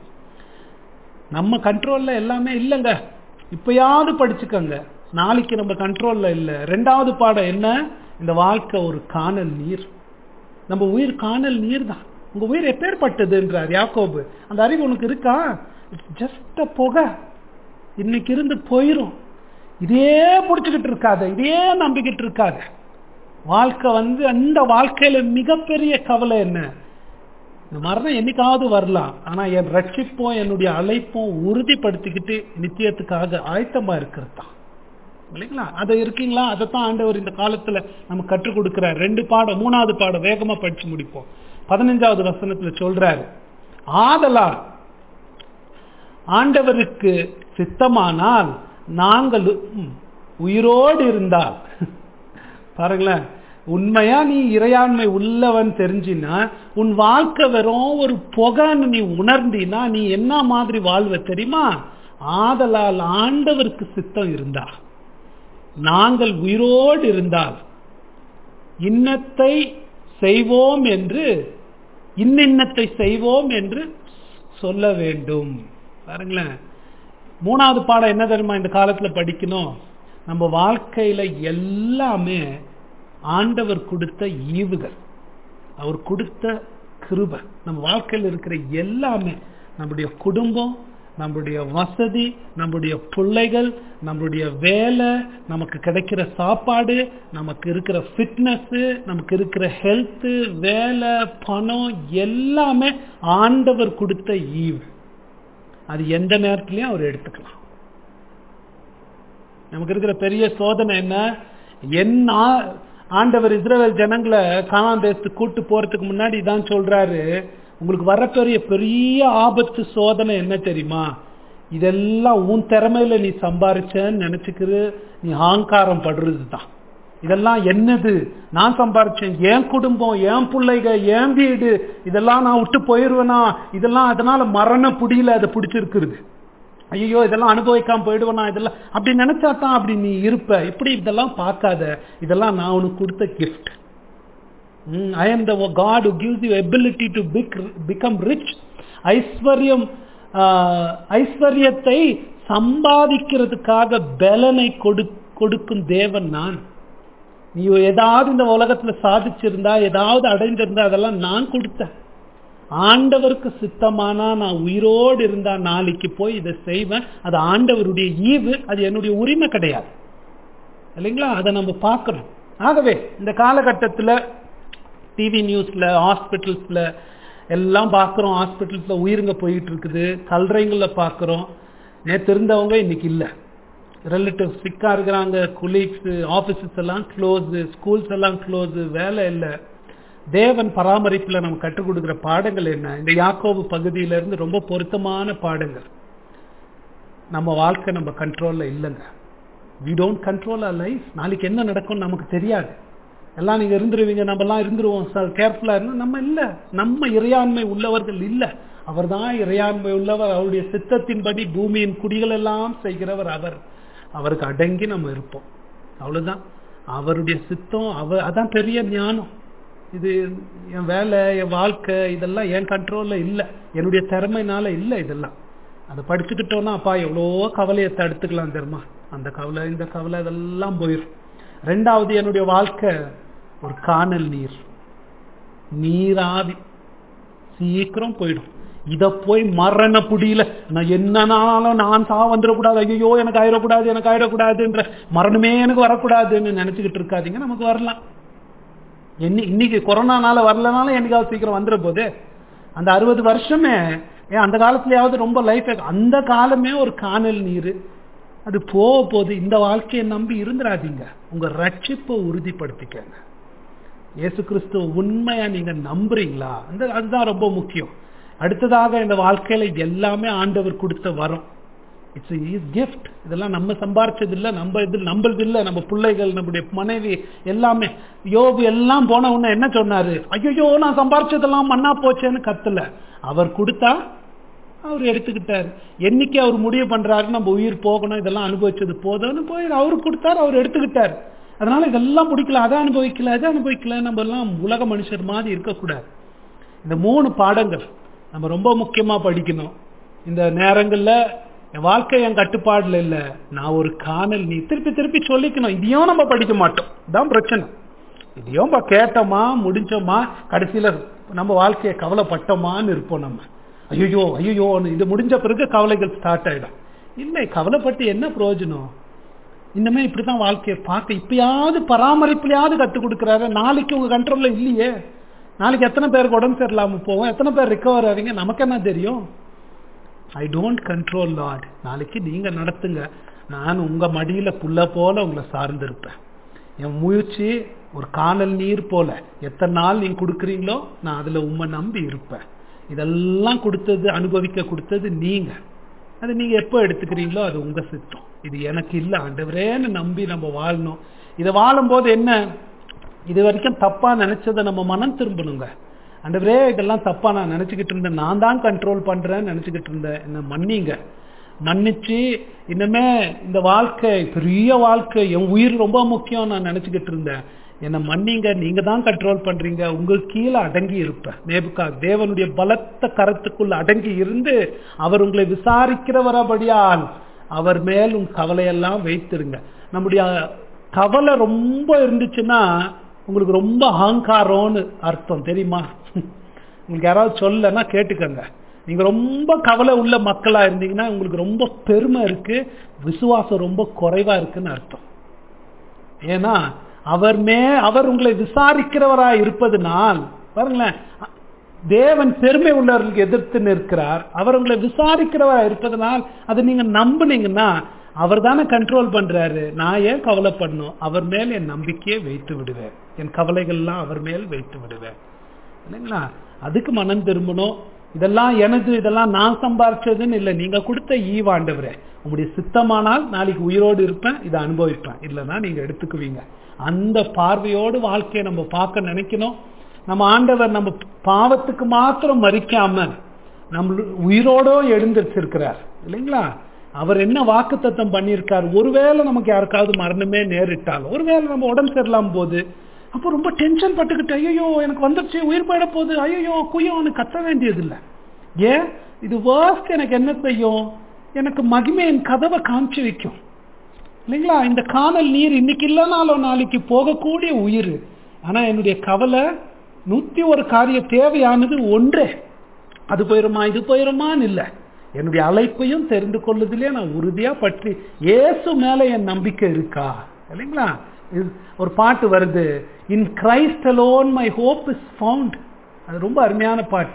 நம்ம கண்ட்ரோல்ல எல்லாமே இல்லைங்க இப்பயாவது படிச்சுக்கோங்க நாளைக்கு நம்ம கண்ட்ரோல்ல இல்லை ரெண்டாவது பாடம் என்ன இந்த வாழ்க்கை ஒரு காணல் நீர் நம்ம உயிர் காணல் நீர் தான் உங்க உயிர் எப்பேற்பட்டதுன்றார் யாக்கோபு அந்த அறிவு உனக்கு இருக்கா ஜஸ்ட் புகை இன்னைக்கு இருந்து போயிரும் இதே பிடிச்சுக்கிட்டு இருக்காத இதே நம்பிக்கிட்டு இருக்காத வாழ்க்கை வந்து அந்த வாழ்க்கையில மிகப்பெரிய கவலை என்ன இந்த மரணம் என்னைக்காவது வரலாம் ஆனா என் ரட்சிப்பும் என்னுடைய அழைப்பும் உறுதிப்படுத்திக்கிட்டு நித்தியத்துக்காக ஆயத்தமா இருக்கிறது தான் இல்லைங்களா அதை இருக்கீங்களா அதைத்தான் ஆண்டவர் இந்த காலத்துல நம்ம கற்றுக் கொடுக்கிறார் ரெண்டு பாடம் மூணாவது பாடம் வேகமா படிச்சு முடிப்போம் பதினஞ்சாவது வசனத்துல சொல்றாரு ஆதலா ஆண்டவருக்கு சித்தமானால் நாங்கள் உயிரோடு இருந்தால் பாருங்களேன் உண்மையா நீ இறையாண்மை உள்ளவன் தெரிஞ்சினா உன் வாழ்க்கை வெறும் ஒரு புகைன்னு நீ உணர்ந்தினா நீ என்ன மாதிரி வாழ்வ தெரியுமா ஆதலால் ஆண்டவருக்கு சித்தம் இருந்தா நாங்கள் உயிரோடு இருந்தால் இன்னத்தை செய்வோம் என்று இன்னின்னத்தை செய்வோம் என்று சொல்ல வேண்டும் பாருங்களேன் மூணாவது பாடம் என்ன தெரியுமா இந்த காலத்துல படிக்கணும் நம்ம வாழ்க்கையில எல்லாமே ஆண்டவர் கொடுத்த ஈவுகள் அவர் கொடுத்த கிருப நம்ம வாழ்க்கையில் இருக்கிற எல்லாமே நம்முடைய குடும்பம் நம்முடைய வசதி நம்முடைய பிள்ளைகள் நம்முடைய வேலை நமக்கு கிடைக்கிற சாப்பாடு நமக்கு இருக்கிற ஃபிட்னஸ் நமக்கு இருக்கிற ஹெல்த் வேலை பணம் எல்லாமே ஆண்டவர் கொடுத்த ஈவு அது எந்த நேரத்திலையும் அவர் எடுத்துக்கலாம் நமக்கு இருக்கிற பெரிய சோதனை என்ன என்ன ஆண்டவர் இஸ்ரேல் ஜனங்களை காணான் தேசத்துக்கு கூட்டு போறதுக்கு முன்னாடி தான் சொல்றாரு உங்களுக்கு வர பெரிய பெரிய ஆபத்து சோதனை என்ன தெரியுமா இதெல்லாம் உன் திறமையில நீ சம்பாரிச்சன்னு நினைச்சுக்கிற நீ ஆங்காரம் படுறது தான் இதெல்லாம் என்னது நான் சம்பாரிச்சேன் என் குடும்பம் என் பிள்ளைக என் வீடு இதெல்லாம் நான் விட்டு போயிடுவேனா இதெல்லாம் அதனால மரண புடியில அதை பிடிச்சிருக்குது ஐயோ இதெல்லாம் அனுபவிக்காம போயிடுவேனா இதெல்லாம் அப்படி நினைச்சா தான் அப்படி நீ இருப்ப இப்படி இதெல்லாம் பார்க்காத இதெல்லாம் நான் உனக்கு கொடுத்த gift I am the God who gives you ability to become rich ஐஸ்வர்யம் ஐஸ்வர்யத்தை சம்பாதிக்கிறதுக்காக பலனை கொடு கொடுக்கும் தேவன் நான் நீ ஏதாவது இந்த உலகத்துல சாதிச்சிருந்தா ஏதாவது அடைஞ்சிருந்தா அதெல்லாம் நான் கொடுத்தேன் ஆண்டவருக்கு சித்தமானா நான் உயிரோடு இருந்தா நாளைக்கு போய் இதை செய்வேன் அது ஆண்டவருடைய ஈவு அது என்னுடைய உரிமை கிடையாது இல்லைங்களா அதை நம்ம பார்க்கணும் ஆகவே இந்த காலகட்டத்தில் டிவி நியூஸ்ல ஹாஸ்பிட்டல்ஸ்ல எல்லாம் பார்க்குறோம் ஹாஸ்பிட்டல்ஸ்ல உயிருங்க போயிட்டு இருக்குது கல்றைங்களில் பார்க்குறோம் நேற்று இருந்தவங்க இன்னைக்கு இல்லை ரிலேட்டிவ் சிக்கா இருக்கிறாங்க குலீக்ஸ் ஆபீசஸ் எல்லாம் க்ளோஸ் ஸ்கூல்ஸ் எல்லாம் க்ளோஸ் வேலை இல்லை தேவன் பராமரிப்புல நம்ம கற்றுக் கொடுக்கிற பாடங்கள் என்ன இந்த யாக்கோபு பகுதியில இருந்து ரொம்ப பொருத்தமான பாடங்கள் நம்ம வாழ்க்கை நம்ம கண்ட்ரோல்ல இல்லைங்க we don't control a life நாளைக்கு என்ன நடக்கும் நமக்கு தெரியாது எல்லாம் நீங்க இருந்துருவீங்க நம்ம எல்லாம் இருந்துருவோம் கேர்ஃபுல்லா இருந்தா நம்ம இல்ல நம்ம இறையாண்மை உள்ளவர்கள் இல்ல அவர் தான் இறையாண்மை உள்ளவர் அவருடைய சித்தத்தின்படி பூமியின் குடிகள் எல்லாம் செய்கிறவர் அவர் அவருக்கு அடங்கி நம்ம இருப்போம் அவ்வளவுதான் அவருடைய சித்தம் அவர் அதான் பெரிய ஞானம் இது என் வேலை என் வாழ்க்கை இதெல்லாம் என் கண்ட்ரோல்ல இல்லை என்னுடைய திறமைனால இல்லை இதெல்லாம் அதை படிச்சுக்கிட்டோம்னா அப்பா எவ்வளோ கவலையை தடுத்துக்கலாம் தெரியுமா அந்த கவலை இந்த கவலை இதெல்லாம் போயிடும் ரெண்டாவது என்னுடைய வாழ்க்கை ஒரு காணல் நீர் நீராவி சீக்கிரம் போயிடும் இத போய் மரண புடியில நான் என்னனாலும் நான் சா வந்துடக்கூடாது ஐயோ எனக்கு ஆயிடக்கூடாது எனக்கு ஆயிடக்கூடாதுன்ற மரணமே எனக்கு வரக்கூடாதுன்னு நினைச்சுக்கிட்டு இருக்காதீங்க நமக்கு வரலாம் என்ன இன்னைக்கு கொரோனானால வரலனாலும் என்னைக்காவது சீக்கிரம் வந்துட போது அந்த அறுபது வருஷமே ஏன் அந்த காலத்துலயாவது ரொம்ப லைஃப் அந்த காலமே ஒரு காணல் நீர் அது போக போது இந்த வாழ்க்கையை நம்பி இருந்துடாதீங்க உங்க ரட்சிப்பை உறுதிப்படுத்திக்கங்க இயேசு கிறிஸ்துவ உண்மையா நீங்க நம்புறீங்களா அந்த அதுதான் ரொம்ப முக்கியம் அடுத்ததாக இந்த வாழ்க்கையில எல்லாமே ஆண்டவர் கொடுத்த வரம் இட்ஸ் இஸ் கிஃப்ட் இதெல்லாம் நம்ம சம்பாரிச்சது இல்லை நம்ம இது நம்மளது இல்லை நம்ம பிள்ளைகள் நம்முடைய மனைவி எல்லாமே யோபு எல்லாம் போன உடனே என்ன சொன்னாரு ஐயோ நான் சம்பாரிச்சதெல்லாம் மண்ணா போச்சேன்னு கத்தல அவர் கொடுத்தா அவர் எடுத்துக்கிட்டாரு என்னைக்கு அவர் முடிவு பண்றாரு நம்ம உயிர் போகணும் இதெல்லாம் அனுபவிச்சது போதும்னு போய் அவரு கொடுத்தாரு அவர் எடுத்துக்கிட்டாரு அதனால இதெல்லாம் பிடிக்கல அதை அனுபவிக்கல அதை அனுபவிக்கல நம்ம எல்லாம் உலக மனுஷர் மாதிரி இருக்கக்கூடாது இந்த மூணு பாடங்கள் நம்ம ரொம்ப முக்கியமா படிக்கணும் இந்த நேரங்கள்ல என் வாழ்க்கை என் கட்டுப்பாடுல இல்ல நான் ஒரு காணல் நீ திருப்பி திருப்பி சொல்லிக்கணும் இதையும் நம்ம படிக்க மாட்டோம் தான் பிரச்சனை இதையும் கேட்டோமா முடிஞ்சோமா கடைசியில நம்ம வாழ்க்கையை கவலைப்பட்டோமான்னு இருப்போம் நம்ம ஐயோ ஐயோ இது முடிஞ்ச பிறகு கவலைகள் ஸ்டார்ட் ஆயிடும் இல்லை கவலைப்பட்டு என்ன பிரயோஜனம் இனிமே இப்படிதான் வாழ்க்கையை பார்க்க இப்பயாவது பராமரிப்புலையாவது கற்றுக் கொடுக்குறாரு நாளைக்கு உங்க கண்ட்ரோல்ல இல்லையே நாளைக்கு எத்தனை பேருக்கு உடம்பு சரியில்லாம போவோம் எத்தனை பேர் ரிக்கவர் ஆவீங்க நமக்கு என்ன தெரியும் ஐ டோன்ட் கண்ட்ரோல் லார்ட் நாளைக்கு நீங்க நடத்துங்க நான் உங்க மடியில புல்ல போல உங்களை சார்ந்திருப்பேன் என் முயற்சி ஒரு காணல் நீர் போல எத்தனை நாள் நீங்க கொடுக்குறீங்களோ நான் அதுல உண்மை நம்பி இருப்பேன் இதெல்லாம் கொடுத்தது அனுபவிக்க கொடுத்தது நீங்க அது நீங்க எப்போ எடுத்துக்கிறீங்களோ அது உங்க சித்தம் இது எனக்கு இல்லை ஆண்டவரேன்னு நம்பி நம்ம வாழணும் இதை வாழும்போது என்ன இது வரைக்கும் தப்பா நினைச்சதை நம்ம மனம் திரும்பணுங்க ஆண்டவரே இதெல்லாம் தப்பா நான் நினைச்சுக்கிட்டு இருந்தேன் நான் தான் கண்ட்ரோல் பண்றேன்னு நினைச்சுக்கிட்டு இருந்தேன் என்ன மன்னிங்க மன்னிச்சு இன்னுமே இந்த வாழ்க்கை பெரிய வாழ்க்கை என் உயிர் ரொம்ப முக்கியம் நான் நினைச்சுக்கிட்டு இருந்தேன் என்னை மன்னிங்க நீங்க தான் கண்ட்ரோல் பண்றீங்க உங்களுக்கு கீழே அடங்கி இருப்பேன் நேபுக்கா தேவனுடைய பலத்த கரத்துக்குள்ள அடங்கி இருந்து அவர் உங்களை விசாரிக்கிறவரபடியால் அவர் மேல் உன் கவலையெல்லாம் வைத்திருங்க நம்முடைய கவலை ரொம்ப இருந்துச்சுன்னா உங்களுக்கு ரொம்ப அகங்காரம்னு அர்த்தம் தெரியுமா உங்களுக்கு யாராவது சொல்லனா கேட்டுக்கங்க நீங்க ரொம்ப கவலை உள்ள மக்களா இருந்தீங்கன்னா உங்களுக்கு ரொம்ப பெருமை இருக்கு விசுவாசம் ரொம்ப குறைவா இருக்குன்னு அர்த்தம் ஏன்னா அவர் மே அவர் உங்களை விசாரிக்கிறவரா இருப்பதுனால் பாருங்களேன் தேவன் பெருமை உள்ளவர்களுக்கு எதிர்த்து நிற்கிறார் அவர் உங்களை விசாரிக்கிறவரா இருப்பதனால் அதை நீங்க நம்புனீங்கன்னா அவர் தானே கண்ட்ரோல் பண்றாரு நான் ஏன் கவலைப்படணும் அவர் மேல் என் நம்பிக்கையை வைத்து விடுவேன் என் கவலைகள்லாம் அவர் மேல் வைத்து விடுவேன் இல்லைங்களா அதுக்கு மனம் திரும்பணும் இதெல்லாம் எனது இதெல்லாம் நான் சம்பாரிச்சதுன்னு இல்லை நீங்க கொடுத்த ஈவாண்டவரே உங்களுடைய சித்தமானால் நாளைக்கு உயிரோடு இருப்பேன் இதை அனுபவிப்பேன் இல்லைன்னா நீங்க எடுத்துக்குவீங்க அந்த பார்வையோடு வாழ்க்கையை நம்ம பார்க்க நினைக்கணும் நம்ம ஆண்டவர் நம்ம பாவத்துக்கு மாத்திரம் மறிக்காம நம்ம உயிரோட எழுந்திருச்சிருக்கிறார் இல்லைங்களா அவர் என்ன வாக்கு தத்தம் பண்ணியிருக்கார் ஒருவேளை நமக்கு யாருக்காவது மரணமே நேரிட்டாலும் ஒருவேளை நம்ம உடம்பு சரியில்லாம போது அப்போ ரொம்ப டென்ஷன் பட்டுக்கிட்டு ஐயோ எனக்கு வந்துருச்சு உயிர் போயிட போகுது ஐயோ குய்யோன்னு கத்த வேண்டியது இல்லை ஏன் இது வேர்ஸ்ட் எனக்கு என்ன செய்யும் எனக்கு மகிமையின் கதவை காமிச்சு வைக்கும் இல்லைங்களா இந்த காணல் நீர் இன்னைக்கு இல்லைனாலும் நாளைக்கு போகக்கூடிய உயிர் ஆனா என்னுடைய கவலை நூத்தி ஒரு காரிய தேவையானது ஒன்றே அது போயிருமா இது போயிருமான்னு இல்லை என்னுடைய அழைப்பையும் தெரிந்து கொள்ளுதிலே நான் உறுதியா பற்றி ஏசு மேல என் நம்பிக்கை இருக்கா இல்லைங்களா ஒரு பாட்டு வருது in Christ alone my hope is found அது ரொம்ப அருமையான பாட்டு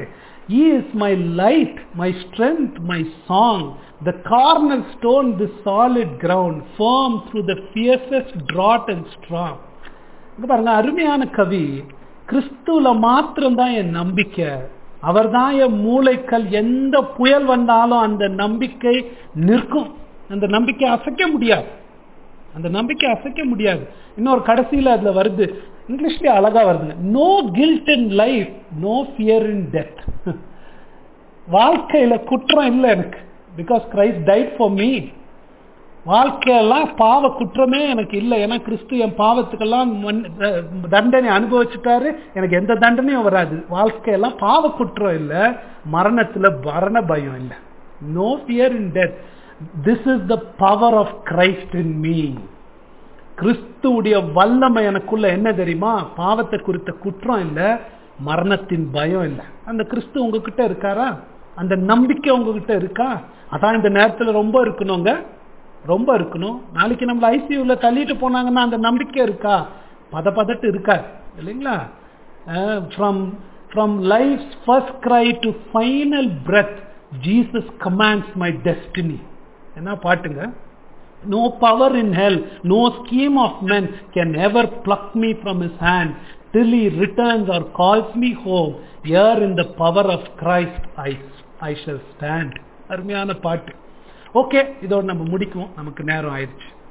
He is my light, my strength, my song, the cornerstone, the solid ground, firm through the fiercest drought and storm. இங்க பாருங்க அருமையான கவி கிறிஸ்துல மாத்திரம்தான் என் நம்பிக்கை அவர்தான் என் மூளைக்கல் எந்த புயல் வந்தாலும் அந்த நம்பிக்கை நிற்கும் அந்த நம்பிக்கை அசைக்க முடியாது அந்த நம்பிக்கை அசைக்க முடியாது இன்னொரு கடைசியில் அதுல வருது இங்கிலீஷ்லயே அழகா வருதுங்க no guilt in life no fear in death வாழ்க்கையில குற்றம் இல்லை எனக்கு because Christ died for me வாழ்க்கையெல்லாம் பாவ குற்றமே எனக்கு இல்லை ஏன்னா கிறிஸ்து என் பாவத்துக்கெல்லாம் மன்- அஹ் தண்டனை அனுபவிச்சுட்டாரு எனக்கு எந்த தண்டனையும் வராது வாழ்க்கையெல்லாம் பாவ குற்றம் இல்லை மரணத்துல மரண பயம் இல்லை no fear in death this is the power of Christ in me கிறிஸ்துவுடைய வல்லமை எனக்குள்ள என்ன தெரியுமா பாவத்தை குறித்த குற்றம் இல்லை மரணத்தின் பயம் இல்லை அந்த கிறிஸ்து உங்ககிட்ட இருக்காரா அந்த நம்பிக்கை உங்ககிட்ட இருக்கா அதான் இந்த நேரத்துல ரொம்ப இருக்கணுங்க ரொம்ப இருக்கணும் நாளைக்கு நம்மள ஐசியூல தள்ளிட்டு போனாங்கன்னா அந்த நம்பிக்கை இருக்கா பத பதட்டு இருக்கா இல்லைங்களா from from life first cry to final breath Jesus commands my destiny என்ன பாட்டுங்க No power in hell, no scheme of men can ever pluck me from his hand till he returns or calls me home. Here in the power of Christ I, I shall stand. அருமையான பாட்டு okay இதோட நம்ம முடிக்குவோம் நமக்கு நேரம் ஆயிடுச்சு